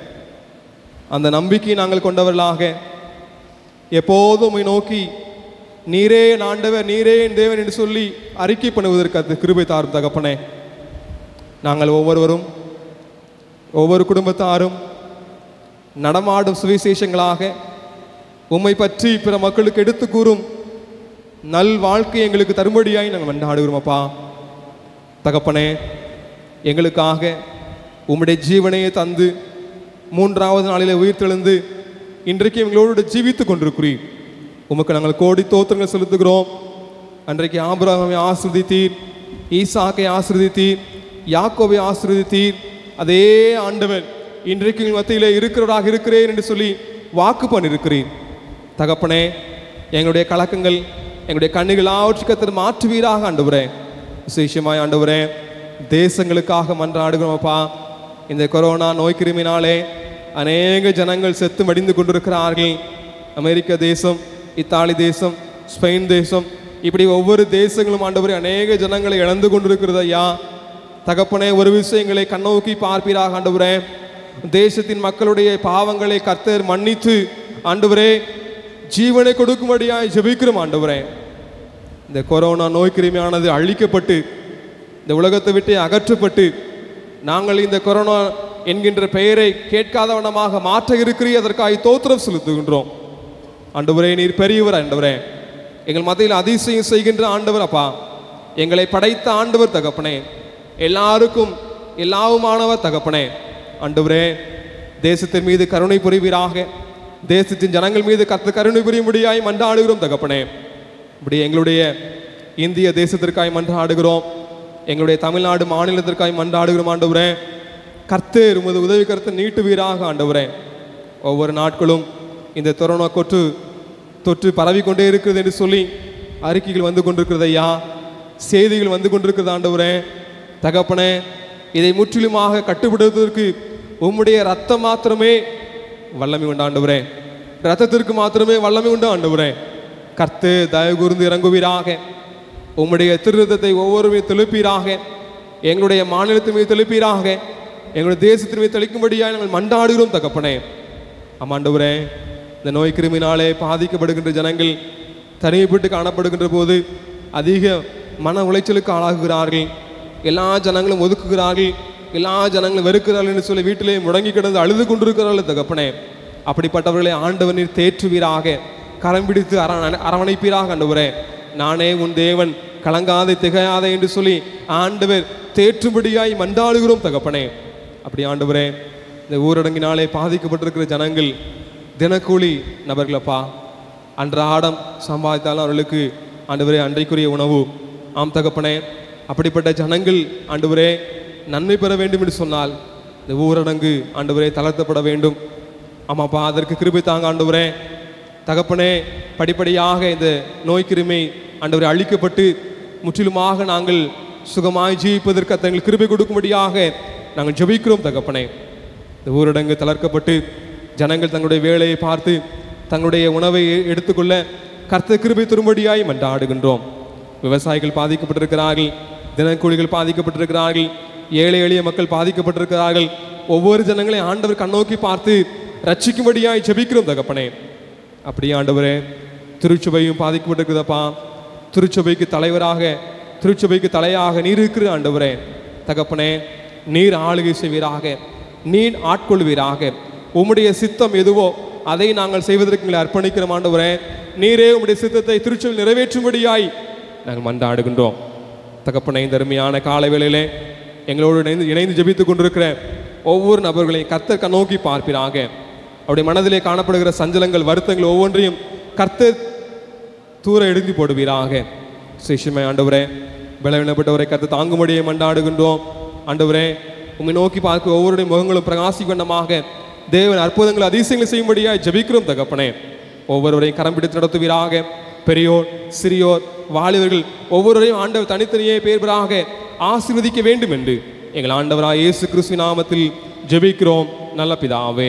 அந்த நம்பிக்கையை நாங்கள் கொண்டவர்களாக எப்போதும் உம்மை நோக்கி நீரே என் ஆண்டவர் நீரே என் தேவன் என்று சொல்லி அறிக்கை பண்ணுவதற்கு அது கிருபை தாரும் தகப்பனே நாங்கள் ஒவ்வொருவரும் ஒவ்வொரு குடும்பத்தாரும் நடமாடும் சுவிசேஷங்களாக உம்மை பற்றி பிற மக்களுக்கு எடுத்து கூறும் நல் வாழ்க்கை எங்களுக்கு தரும்படியாய் நாங்கள் மன்றாடுகிறோம் அப்பா தகப்பனே எங்களுக்காக உம்முடைய ஜீவனையே தந்து மூன்றாவது நாளிலே உயிர்த்தெழுந்து இன்றைக்கு எங்களோடு ஜீவித்து கொண்டிருக்கிறீர் உமக்கு நாங்கள் கோடி தோத்திரங்கள் செலுத்துகிறோம் அன்றைக்கு ஆபிரகாமை ஆசிர்வதித்தீர் ஈசாக்கை ஆசிர்வதித்தீர் யாக்கோவை ஆசிர்வதித்தீர் அதே ஆண்டவர் இன்றைக்கு எங்கள் மத்தியிலே இருக்கிறவராக இருக்கிறேன் என்று சொல்லி வாக்கு பண்ணியிருக்கிறீர் தகப்பனே எங்களுடைய கலக்கங்கள் எங்களுடைய கண்ணுகள் ஆவற்றுக்கத்திற்கு மாற்றுவீராக ஆண்டவரே விசேஷமாய் ஆண்டவரே தேசங்களுக்காக மன்றாடுகிறோம் அப்பா இந்த கொரோனா நோய் கிருமினாலே அநேக ஜனங்கள் செத்து மடிந்து கொண்டிருக்கிறார்கள் அமெரிக்க தேசம் இத்தாலி தேசம் ஸ்பெயின் தேசம் இப்படி ஒவ்வொரு தேசங்களும் ஆண்டவரே அநேக ஜனங்களை இழந்து கொண்டிருக்கிறது ஐயா தகப்பனே ஒரு விஷயங்களை கண்ணோக்கி பார்ப்பீராக ஆண்டவரே தேசத்தின் மக்களுடைய பாவங்களை கர்த்தர் மன்னித்து ஆண்டவரே ஜீவனை கொடுக்கும்படியாய் ஜெபிக்கிறோம் ஆண்டவரே இந்த கொரோனா நோய் கிருமியானது அழிக்கப்பட்டு இந்த உலகத்தை விட்டு அகற்றப்பட்டு நாங்கள் இந்த கொரோனா என்கின்ற பெயரை கேட்காதவனமாக மாற்ற இருக்கிறீர் அதற்காக தோத்திரம் செலுத்துகின்றோம் ஆண்டவரே நீர் பெரியவர் ஆண்டவரே எங்கள் மத்தியில் அதிசயம் செய்கின்ற ஆண்டவர் அப்பா எங்களை படைத்த ஆண்டவர் தகப்பனே எல்லாருக்கும் எல்லாவுமானவர் தகப்பனே ஆண்டவரே தேசத்தின் மீது கருணை புரிவீராக தேசத்தின் ஜனங்கள் மீது கத்து கருணை புரியும்படியாய் மன்றாடுகிறோம் தகப்பனே இப்படி எங்களுடைய இந்திய தேசத்திற்காய் மன்றாடுகிறோம் எங்களுடைய தமிழ்நாடு மாநிலத்திற்காய் மன்றாடுகிறோம் ஆண்டவரே கர்த்தர் உமது உதவி கருத்தை நீட்டுவீராக ஆண்டவரே ஒவ்வொரு நாட்களும் இந்த கொரோனா தொற்று தொற்று பரவிக்கொண்டே இருக்கிறது என்று சொல்லி அறிக்கைகள் வந்து கொண்டிருக்கிறது ஐயா செய்திகள் வந்து கொண்டிருக்கிறது ஆண்டவரே தகப்பனே இதை முற்றிலுமாக கட்டுப்படுத்துவதற்கு உம்முடைய ரத்தம் மாத்திரமே வல்லமை உண்டு ஆண்டவரே ரத்தத்திற்கு மாத்திரமே வல்லமை உண்டு ஆண்டவரே கர்த்து தயவு கூர்ந்து இறங்குவீராக உம்முடைய திருத்தத்தை ஒவ்வொருவரையும் தெளிப்பீராக எங்களுடைய மாநிலத்தின் மீது தெளிப்பீராக எங்களுடைய தேசத்தின் மீது தெளிக்கும்படியாக நாங்கள் மண்டாடுகிறோம் தகப்பனே ஆமாண்டவரே இந்த நோய் கிருமினாலே பாதிக்கப்படுகின்ற ஜனங்கள் தனிமைப்பட்டு காணப்படுகின்ற போது அதிக மன உளைச்சலுக்கு ஆளாகுகிறார்கள் எல்லா ஜனங்களும் ஒதுக்குகிறார்கள் எல்லா ஜனங்களும் வெறுக்கிறார்கள் என்று சொல்லி வீட்டிலே முடங்கி கிடந்து அழுது கொண்டிருக்கிறார்கள் தகப்பனே அப்படிப்பட்டவர்களை ஆண்டவர் நீர் தேற்றுவீராக கரம் பிடித்து அர அரவணைப்பீராக ஆண்டவரே நானே உன் தேவன் கலங்காதே திகையாதே என்று சொல்லி ஆண்டவர் தேற்றும்படியாய் மன்றாடுகிறோம் தகப்பனே அப்படி ஆண்டவரே இந்த ஊரடங்கினாலே பாதிக்கப்பட்டிருக்கிற ஜனங்கள் தினக்கூலி நபர்களப்பா அன்றாடம் சம்பாதித்தாலும் அவர்களுக்கு ஆண்டவரே அன்றைக்குரிய உணவு ஆம் தகப்பனே அப்படிப்பட்ட ஜனங்கள் ஆண்டவரே நன்மை பெற வேண்டும் என்று சொன்னால் இந்த ஊரடங்கு ஆண்டவரே தளர்த்தப்பட வேண்டும் ஆமாப்பா அதற்கு கிருபை தாங்க ஆண்டவரே தகப்பனே படிப்படியாக இந்த நோய் கிருமி ஆண்டவரை அழிக்கப்பட்டு முற்றிலுமாக நாங்கள் சுகமாய் ஜீவிப்பதற்கு தங்கள் கிருபை கொடுக்கும்படியாக நாங்கள் ஜெபிக்கிறோம் தகப்பனே இந்த ஊரடங்கு தளர்க்கப்பட்டு ஜனங்கள் தங்களுடைய வேலையை பார்த்து தங்களுடைய உணவை எ- எடுத்துக்கொள்ள கர்த்த கிருபை திரும்படியாய் மன்றாடுகின்றோம் விவசாயிகள் பாதிக்கப்பட்டிருக்கிறார்கள் தினக்கூலிகள் பாதிக்கப்பட்டிருக்கிறார்கள் ஏழை எளிய மக்கள் பாதிக்கப்பட்டிருக்கிறார்கள் ஒவ்வொரு ஜனங்களையும் ஆண்டவர் கண்ணோக்கி பார்த்து ரட்சிக்கும்படியாய் ஜெபிக்கிறோம் தகப்பனே அப்படியே ஆண்டவரே திருச்சபையும் பாதிக்கப்பட்டிருக்குதப்பா திருச்சபைக்கு தலைவராக திருச்சபைக்கு தலையாக நீர் இருக்கிற ஆண்டவரே தகப்பனே நீர் ஆளுகை செய்வீராக நீர் ஆட்கொள்வீராக உம்முடைய சித்தம் எதுவோ அதை நாங்கள் செய்வதற்கு எங்களை அர்ப்பணிக்கிறோம் ஆண்டவரே நீரே உம்முடைய சித்தத்தை திருச்சபையில் நிறைவேற்றும்படியாய் நாங்கள் மன்றாடுகின்றோம் தகப்பனை இந்த அருமையான காலை வேளையிலே எங்களோடு இணைந்து இணைந்து ஜெபித்துக் கொண்டிருக்கிற ஒவ்வொரு நபர்களையும் கர்த்தர் நோக்கி பார்ப்பீராக அவருடைய மனதிலே காணப்படுகிற சஞ்சலங்கள் வருத்தங்கள் ஒவ்வொன்றையும் கர்த்தர் தூர எழுதி போடுவீராக சிஷ்யமே ஆண்டவரே பலவீனப்பட்டவரை கத்து தாங்கும்படியே மண்டாடுகின்றோம் ஆண்டவரே உம்மை நோக்கி பார்க்க ஒவ்வொருடைய முகங்களும் பிரகாசி வண்ணமாக தேவன் அற்புதங்கள் அதிசயங்கள் செய்யும்படியாய் ஜெபிக்கிறோம் தகப்பனே ஒவ்வொருவரையும் கரம் பிடித்து நடத்துவீராக பெரியோர் சிறியோர் வாலிபர்கள் ஒவ்வொருவரையும் ஆண்டவர் தனித்தனியே பேர்பராக ஆசீர்வதிக்க வேண்டும் என்று எங்கள் ஆண்டவராய் இயேசு கிறிஸ்து நாமத்தில் ஜெபிக்கிறோம் நல்ல பிதாவே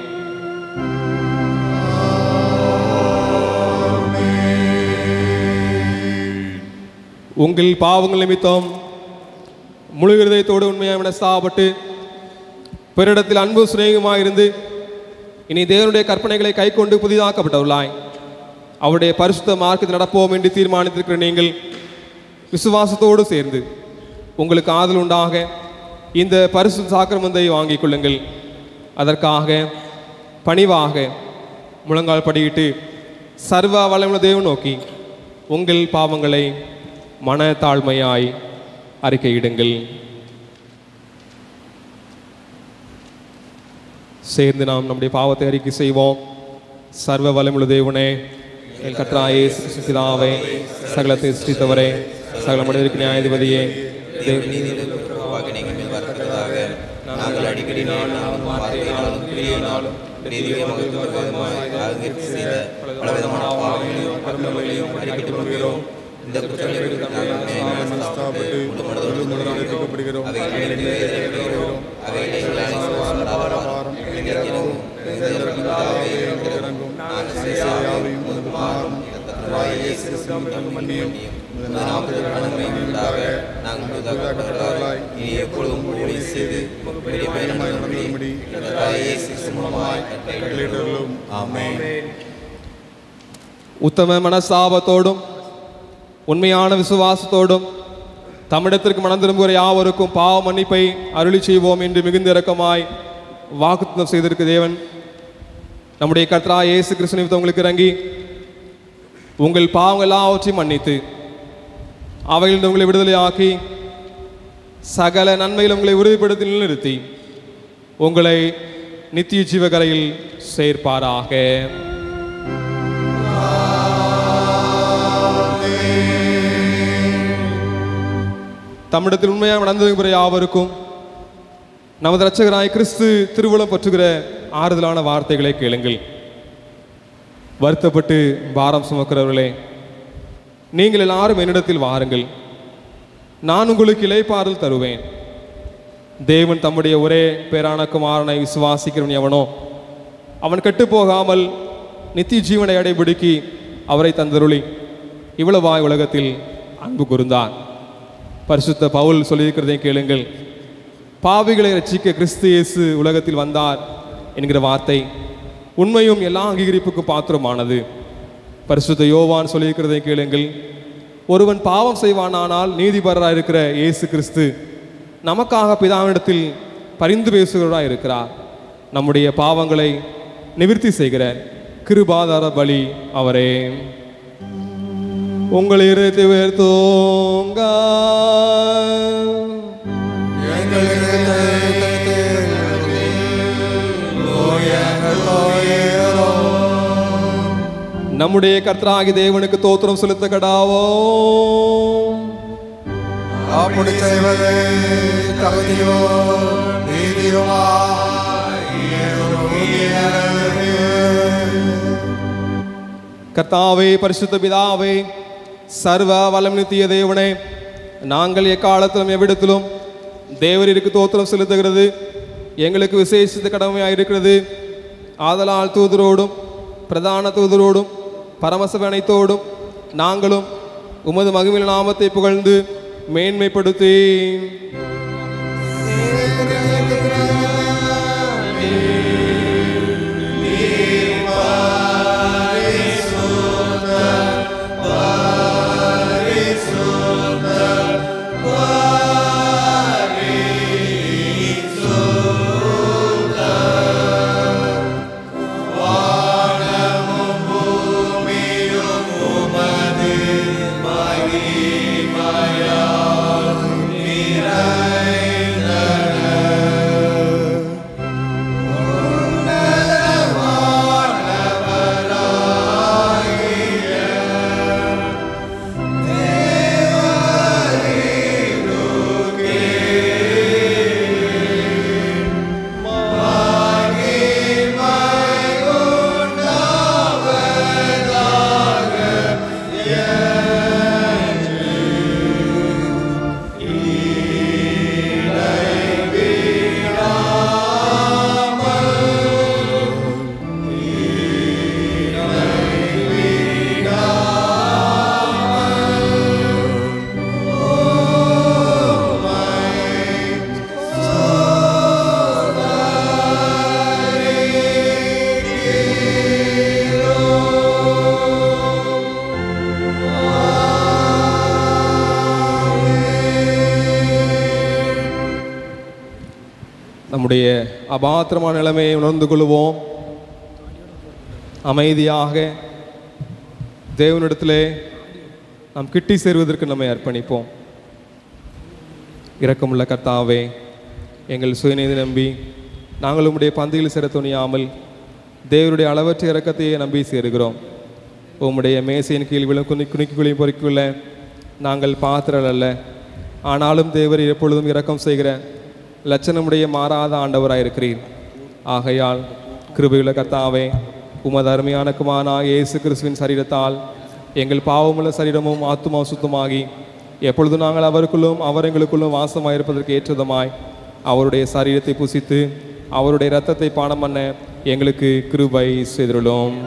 உங்கள் பாவங்கள் நிமித்தம் முழு இருதயத்தோடு உண்மையாக மனஸ்தாபப்பட்டு பிறரிடத்தில் அன்பு சிநேகமாக இருந்து இனி தேவனுடைய கற்பனைகளை கைக்கொண்டு புதிதாக்கப்பட்டவர்களாய் அவருடைய பரிசுத்த மார்க்கத்தில் நடப்போம் என்று தீர்மானித்திருக்கிற நீங்கள் விசுவாசத்தோடு சேர்ந்து உங்களுக்கு ஆதல் உண்டாக இந்த பரிசு சாக்கிரமந்தை வாங்கிக் கொள்ளுங்கள் அதற்காக பணிவாக முழங்கால் படியிட்டு சர்வ வளமுள்ள தேவன் நோக்கி உங்கள் பாவங்களை மன தாழ்மையாய் அறிக்கையிடுங்கள் சேர்ந்து நாம் நம்முடைய பாவத்தை அறிக்கை செய்வோம் சர்வ வளமுள்ள தேவனே என் கற்றாயே பிதாவே சகலத்தை சிருஷ்டித்தவரே சகல மனிதருக்கு நியாயாதிபதியே தேவ- நாங்கள் அடிக்கடி நாளும் வார்த்தையினாலும் கிரியையினாலும் தெய்வீக மகத்துவ விதமாய் செய்த பலவிதமான பாவங்களையும் கர்மங்களையும் அறிக்கையிட்டு கொள்கிறோம் இந்த குற்றங்களுக்கு நாங்கள் நியாயமாக மனஸ்தாபப்பட்டு முழு முழுதாக எடுக்கப்படுகிறோம் அவைகளை அவைகளை இறங்கும் இறங்கும் நாங்கள் செய்யாவையும் உமது மாறும் மன்னியும் நாமத்தில் நன்மை உண்டாக நாங்கள் புதிதாக்கப்பட்டவர்களாய் இனி எப்பொழுதும் ஊழிய செய்து பெரிய பயணமாய் நடந்தும்படி இயேசு கிறிஸ்து மூலமாய் கட்டளையிட்டுள்ளோம் ஆமென் உத்தம மனஸ்தாபத்தோடும் உண்மையான விசுவாசத்தோடும் தமிழத்திற்கு மனம் திரும்புகிற யாவருக்கும் பாவ மன்னிப்பை அருளி செய்வோம் என்று மிகுந்த இரக்கமாய் வாக்குத்தம் செய்திருக்க தேவன் நம்முடைய கர்த்தரா இயேசு கிறிஸ்து நிமித்தம் உங்களுக்கு இறங்கி உங்கள் பாவங்கள் எல்லாவற்றையும் மன்னித்து அவைகளில் உங்களை விடுதலையாக்கி சகல நன்மையிலும் உங்களை உறுதிப்படுத்தி நிலைநிறுத்தி உங்களை நித்திய ஜீவகரையில் சேர்ப்பாராக தமிழத்தில் உண்மையாக நடந்திருக்கிற யாவருக்கும் நமது இரட்சகராய் கிறிஸ்து திருவுளம் பற்றுகிற ஆறுதலான வார்த்தைகளை கேளுங்கள் வருத்தப்பட்டு பாரம் சுமக்கிறவர்களே நீங்கள் எல்லாரும் என்னிடத்தில் வாருங்கள் நான் உங்களுக்கு இலைப்பாறுதல் தருவேன் தேவன் தம்முடைய ஒரே பேரான குமாரனை விசுவாசிக்கிறவன் எவனோ அவன் கெட்டுப் போகாமல் நித்திய ஜீவனை அடைபிடுக்கி அவரை தந்தருளி இவ்வளவாய் உலகத்தில் அன்பு கூர்ந்தார் பரிசுத்த பவுல் சொல்லியிருக்கிறதை கேளுங்கள் பாவிகளை ரட்சிக்க கிறிஸ்து இயேசு உலகத்தில் வந்தார் என்கிற வார்த்தை உண்மையும் எல்லா அங்கீகரிப்புக்கும் பாத்திரமானது பரிசுத்த யோவான் சொல்லியிருக்கிறதை கேளுங்கள் ஒருவன் பாவம் செய்வானானால் நீதிபரராக இருக்கிற இயேசு கிறிஸ்து நமக்காக பிதாவினிடத்தில் பரிந்து பேசுகிறவராக இருக்கிறார் நம்முடைய பாவங்களை நிவிர்த்தி செய்கிற கிருபாதார பலி அவரே உங்கள் இருத்து உயர்த்தோங்க நம்முடைய கர்த்தராகி தேவனுக்கு தோத்திரம் செலுத்த கடாவோ அப்படி செய்வது தகுதியோ நீதியுமா கர்த்தாவே பரிசுத்த பிதாவே சர்வ வளம் நித்திய தேவனே நாங்கள் எக்காலத்திலும் எவ்விடத்திலும் தேவரிற்கு தோத்திரம் செலுத்துகிறது எங்களுக்கு விசேஷித்த கடமையாக இருக்கிறது ஆதலால் தூதரோடும் பிரதான தூதரோடும் பரமசபை அனைத்தோடும் நாங்களும் உமது மகிமில் நாமத்தை புகழ்ந்து மேன்மைப்படுத்தி நம்முடைய அபாத்திரமான நிலைமையை உணர்ந்து கொள்வோம் அமைதியாக தேவனிடத்திலே நாம் கிட்டி சேருவதற்கு நம்மை அர்ப்பணிப்போம் இரக்கமுள்ள கர்த்தாவே எங்கள் சுயநீதி நம்பி நாங்கள் உம்முடைய பந்தியில் சேர துணியாமல் தேவனுடைய அளவற்ற இரக்கத்தையே நம்பி சேருகிறோம் உம்முடைய மேசையின் கீழ் விழும் குனி குனிக்கி குழியும் பொறிக்குள்ள நாங்கள் பாத்திரல் அல்ல ஆனாலும் தேவர் எப்பொழுதும் இரக்கம் செய்கிற லட்சணமுடைய மாறாத ஆண்டவராக இருக்கிறீர் ஆகையால் கிருபையுள்ள கர்த்தாவே உமது அருமையான குமாரா இயேசு கிறிஸ்துவின் சரீரத்தால் எங்கள் பாவமுள்ள சரீரமும் ஆத்துமா சுத்தமாகி எப்பொழுது நாங்கள் அவருக்குள்ளும் அவர் எங்களுக்குள்ளும் வாசமாயிருப்பதற்கு ஏற்றதுமாய் அவருடைய சரீரத்தை புசித்து அவருடைய இரத்தத்தை பானம் பண்ண எங்களுக்கு கிருபை செய்துள்ளோம்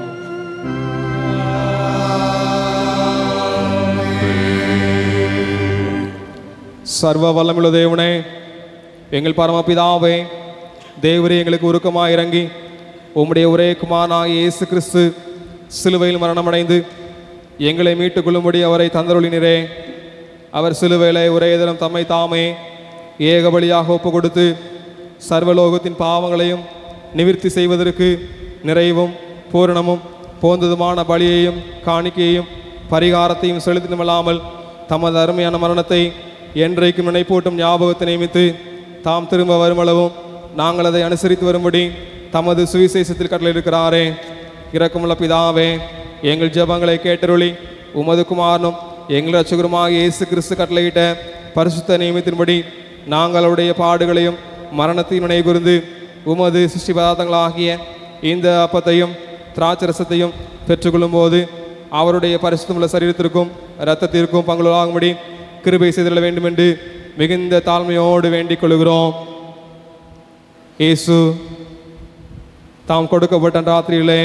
சர்வ வல்லமுள்ள தேவனே எங்கள் பரமபிதாவே தேவரே எங்களுக்கு உருக்கமாக இறங்கி உம்முடைய ஒரே குமாரனாகிய இயேசு கிறிஸ்து சிலுவையில் மரணமடைந்து எங்களை மீட்டுக் கொள்ளும்படி அவரை தந்தருளினரே அவர் சிலுவையிலே ஒரே தினம் தம்மை தாமே ஏக பலியாக ஒப்பு கொடுத்து சர்வலோகத்தின் பாவங்களையும் நிவிர்த்தி செய்வதற்கு நிறைவும் பூரணமும் போந்ததுமான பலியையும் காணிக்கையையும் பரிகாரத்தையும் செலுத்தினமல்லாமல் தமது அருமையான மரணத்தை என்றைக்கும் நினைப்பூட்டும் ஞாபகத்தை நியமித்து தாம் திரும்ப வருமளவும் நாங்கள் அதை அனுசரித்து வரும்படி தமது சுவிசேஷத்தில் கட்டளையிடுகிறாரே இரக்கமுள்ள பிதாவே எங்கள் ஜெபங்களை கேட்டருளி உமது குமாரனும் எங்கள் ரட்சகருமாக இயேசு கிறிஸ்து கட்டளையிட்ட பரிசுத்த நியமத்தின்படி நாங்கள் அவருடைய பாடுகளையும் மரணத்தையும் நினைவுகூர்ந்து உமது சிருஷ்டி பதார்த்தங்களாகிய இந்த அப்பத்தையும் திராட்சரசத்தையும் பெற்றுக்கொள்ளும் போது அவருடைய பரிசுத்தமுள்ள சரீரத்திற்கும் இரத்தத்திற்கும் பங்குலாகும்படி கிருபை செய்திட வேண்டும் என்று மிகுந்த தாழ்மையோடு வேண்டிக் கொள்கிறோம் இயேசு தாம் கொடுக்கப்பட்ட ராத்திரியிலே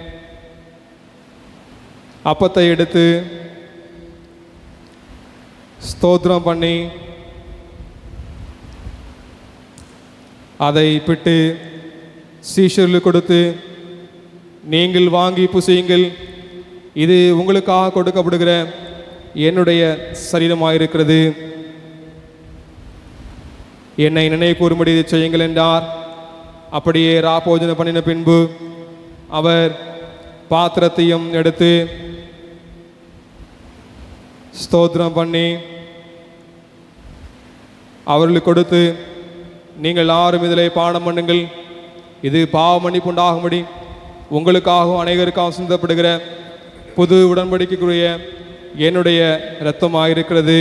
அப்பத்தை எடுத்து ஸ்தோத்திரம் பண்ணி அதை பிட்டு சீஷர்களுக்கு கொடுத்து நீங்கள் வாங்கி புசியுங்கள் இது உங்களுக்காக கொடுக்கப்படுகிற என்னுடைய சரீரமாயிருக்கிறது என்னை நினைவு கூறும்படி இதை செய்யுங்கள் என்றார் அப்படியே ராபோஜனம் பண்ணின பின்பு அவர் பாத்திரத்தையும் எடுத்து ஸ்தோத்திரம் பண்ணி அவர்களுக்கு கொடுத்து நீங்கள் எல்லாரும் இதிலே பானம் பண்ணுங்கள் இது பாவ மன்னிப்பு உண்டாகும்படி உங்களுக்காகவும் அனைவருக்காகவும் சிந்தப்படுகிற புது உடன்படிக்கைக்குரிய என்னுடைய இரத்தமாயிருக்கிறது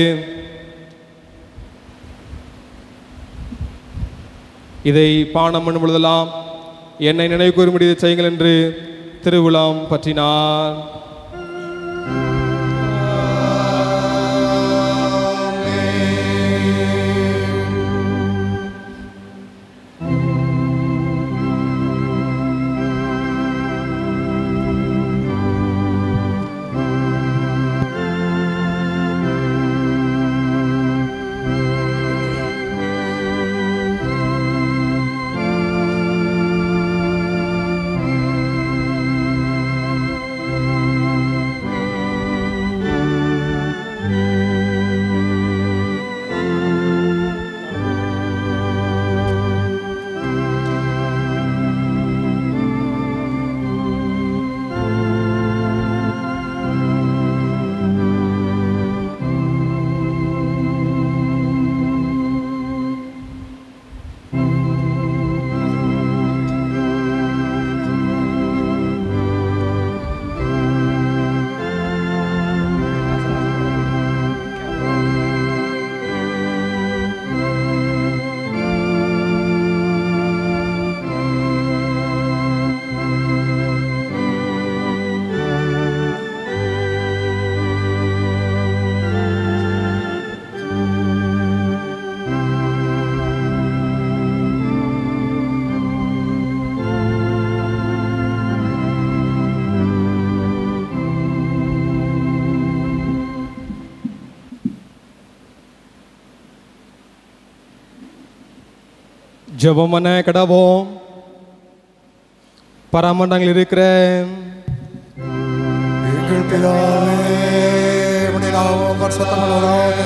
இதை பானம் பண்ணும் பொழுதெல்லாம் என்னை நினைவு கூறும்படி இதை செய்யுங்கள் என்று திருவிழாம் பற்றினார் ஜெபம் பண்ண கடவோம் பரமண்டங்கள் இருக்கிற எங்கள் பிதாவே உம்முடைய நாமம் பரிசுத்தமானதாக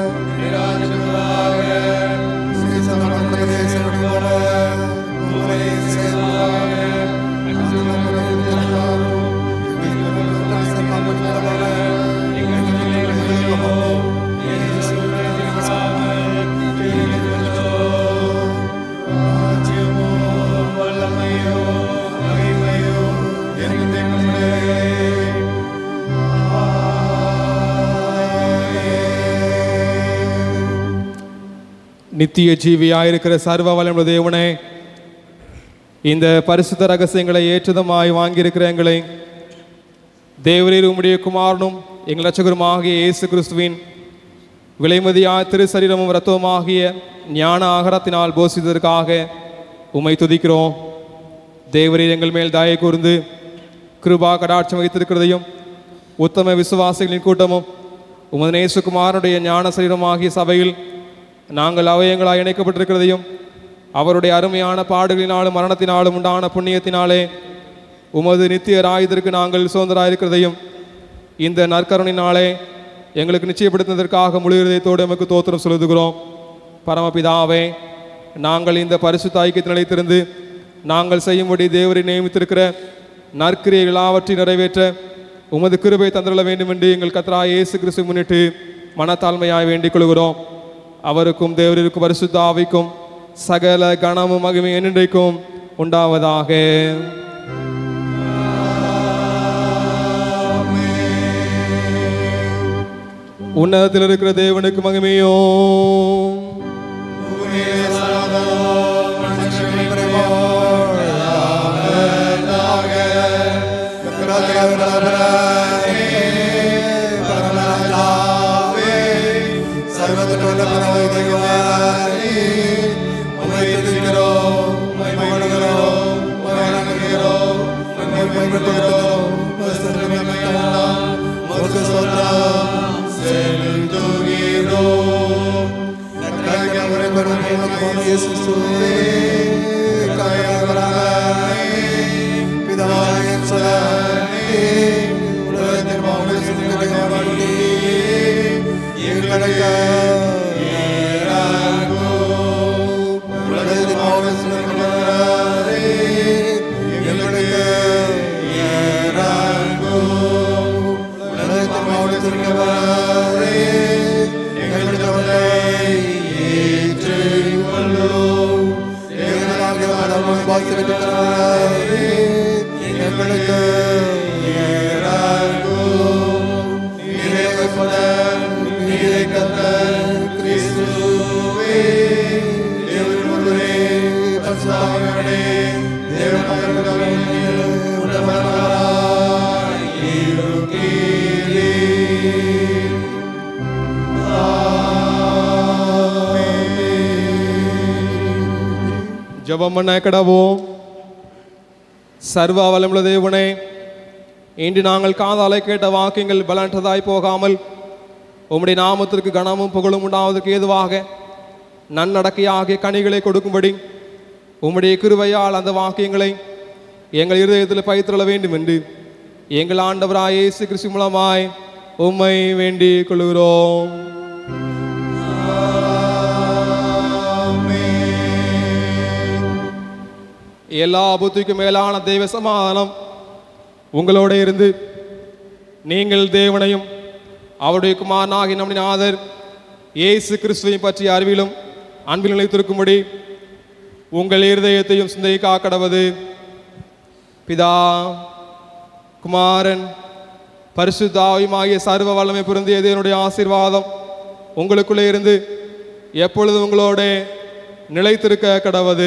நித்திய ஜீவியாயிருக்கிற சர்வ வளமுள்ள தேவனே இந்த பரிசுத்த ரகசியங்களை ஏற்றதமாய் வாங்கியிருக்கிற எங்களை தேவரீர் உம்முடைய குமாரனும் எங்கள் ரட்சகருமாகிய இயேசு கிறிஸ்துவின் விலைமதியாய் திரு சரீரமும் இரத்தமுமாகிய ஞான ஆகரத்தினால் போஷித்ததற்காக உம்மை துதிக்கிறோம் தேவரீர் எங்கள் மேல் தயை கூர்ந்து கிருபா கடாட்சம் வைத்திருக்கிறதையும் உத்தம விசுவாசிகளின் கூட்டமும் உமது நேசுகுமாரனுடைய ஞான சரீரமாகிய சபையில் நாங்கள் அவயங்களாய் இணைக்கப்பட்டிருக்கிறதையும் அவருடைய அருமையான பாடுகளினாலும் மரணத்தினாலும் உண்டான புண்ணியத்தினாலே உமது நித்திய ராயுதற்கு நாங்கள் சுதந்திராயிருக்கிறதையும் இந்த நற்கருணினாலே எங்களுக்கு நிச்சயப்படுத்தினதற்காக முழு இதயத்தோடு எமக்கு தோத்திரம் செலுத்துகிறோம் பரமபிதாவே நாங்கள் இந்த பரிசுத்த ஐக்கியத்தில் நிலைத்திருந்து நாங்கள் செய்யும்படி தேவரை நியமித்திருக்கிற நற்கிரியை எல்லாவற்றையும் நிறைவேற்ற உமது கிருபை தந்துள்ள வேண்டும் என்று எங்கள் கத்ரா இயேசு கிறிஸ்து முன்னிட்டு மனத்தாழ்மையாய் வேண்டிக் கொள்கிறோம் அவருக்கும் தேவரிற்கும் பரிசுத்த ஆவிக்கும் சகல கணமும் மகிமை என்றைக்கும் உண்டாவதாக உன்னதத்தில் இருக்கிற தேவனுக்கு மகிமையோ எங்களுக்கு ஜெபம் பண்ண கடவோம் சர்வ வளமுள்ள தேவனே இன்று நாங்கள் காதாலை கேட்ட வாக்கியங்கள் பலன்றதாய் போகாமல் உம்முடைய நாமத்திற்கு கனமும் புகழும் உண்டாவதற்கு ஏதுவாக நன்னடக்கையாகிய கனிகளை கொடுக்கும்படி உம்முடைய கிருபையால் அந்த வாக்கியங்களை எங்கள் இருதயத்தில் பயிற்றுள்ள வேண்டும் என்று எங்கள் ஆண்டவராய் இயேசு கிறிஸ்து மூலமாய் உம்மை வேண்டிக் கொள்கிறோம் எல்லா புத்திக்கும் மேலான தெய்வ சமாதானம் உங்களோட இருந்து நீங்கள் தேவனையும் அவருடைய குமாரனாகி நம்முடைய ஆதர் இயேசு கிறிஸ்துவையும் பற்றிய அறிவிலும் அன்பில் நிலைத்திருக்கும்படி உங்கள் இருதயத்தையும் சிந்தை காக்கடவது பிதா குமாரன் பரிசுத்தாவியுமாகிய சர்வ வல்லமை பொருந்திய தேவனுடைய ஆசீர்வாதம் உங்களுக்குள்ளே இருந்து எப்பொழுதும் உங்களோட நிலைத்திருக்க கடவது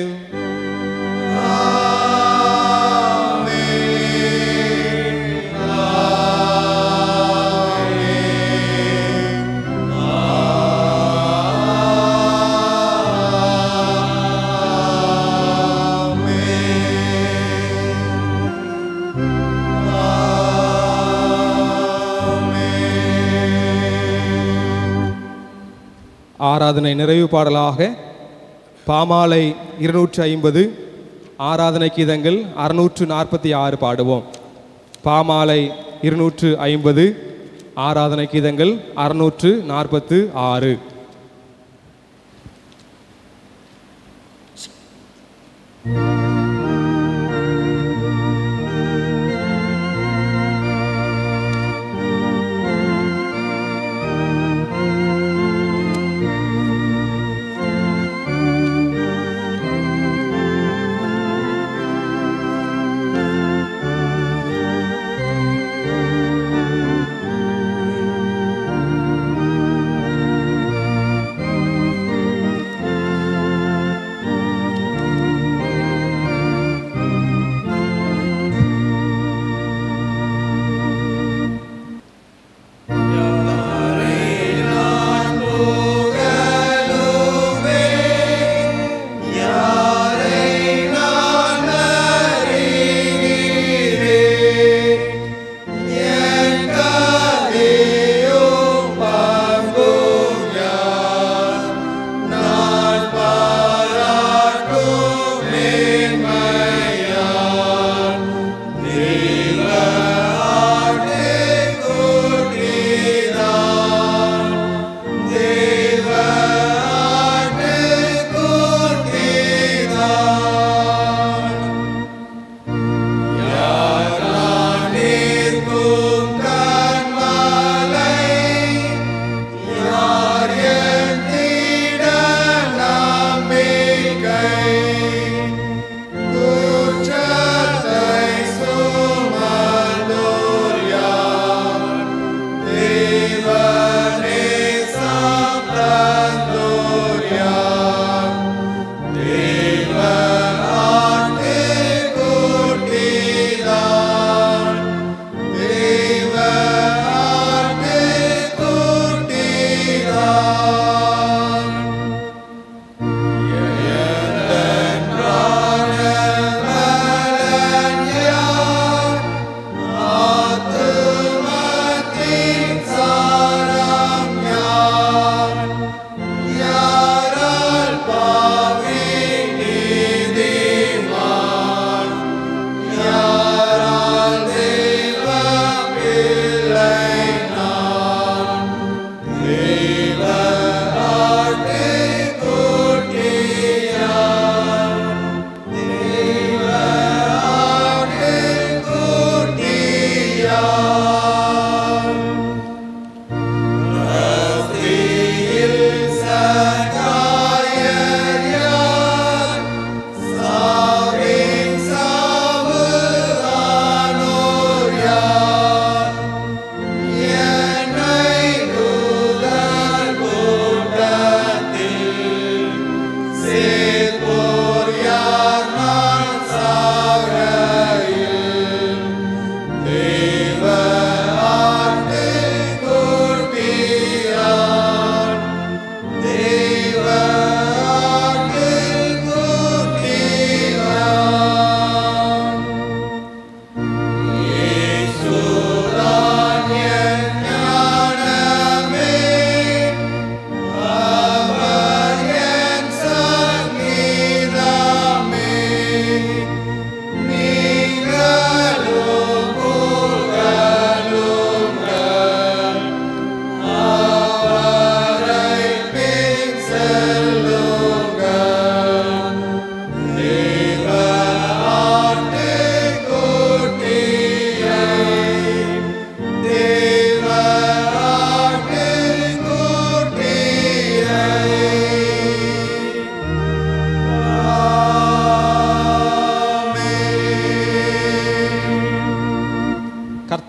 ஆராதனை நிறைவு பாடலாக பாமாலை இருநூற்று ஐம்பது ஆராதனை கீதங்கள் அறுநூற்று நாற்பத்தி ஆறு பாடுவோம் பாமாலை இருநூற்று ஐம்பது ஆராதனை கீதங்கள் அறுநூற்று நாற்பத்து ஆறு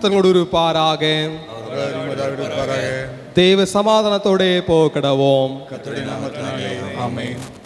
கர்த்தங்களோடு இருப்பாராக அவர் உமதாவிடு இருப்பாராக தேவ சமாதானத்தோடே போகடவோம் கர்த்தருடைய நாமத்தினாலே ஆமென்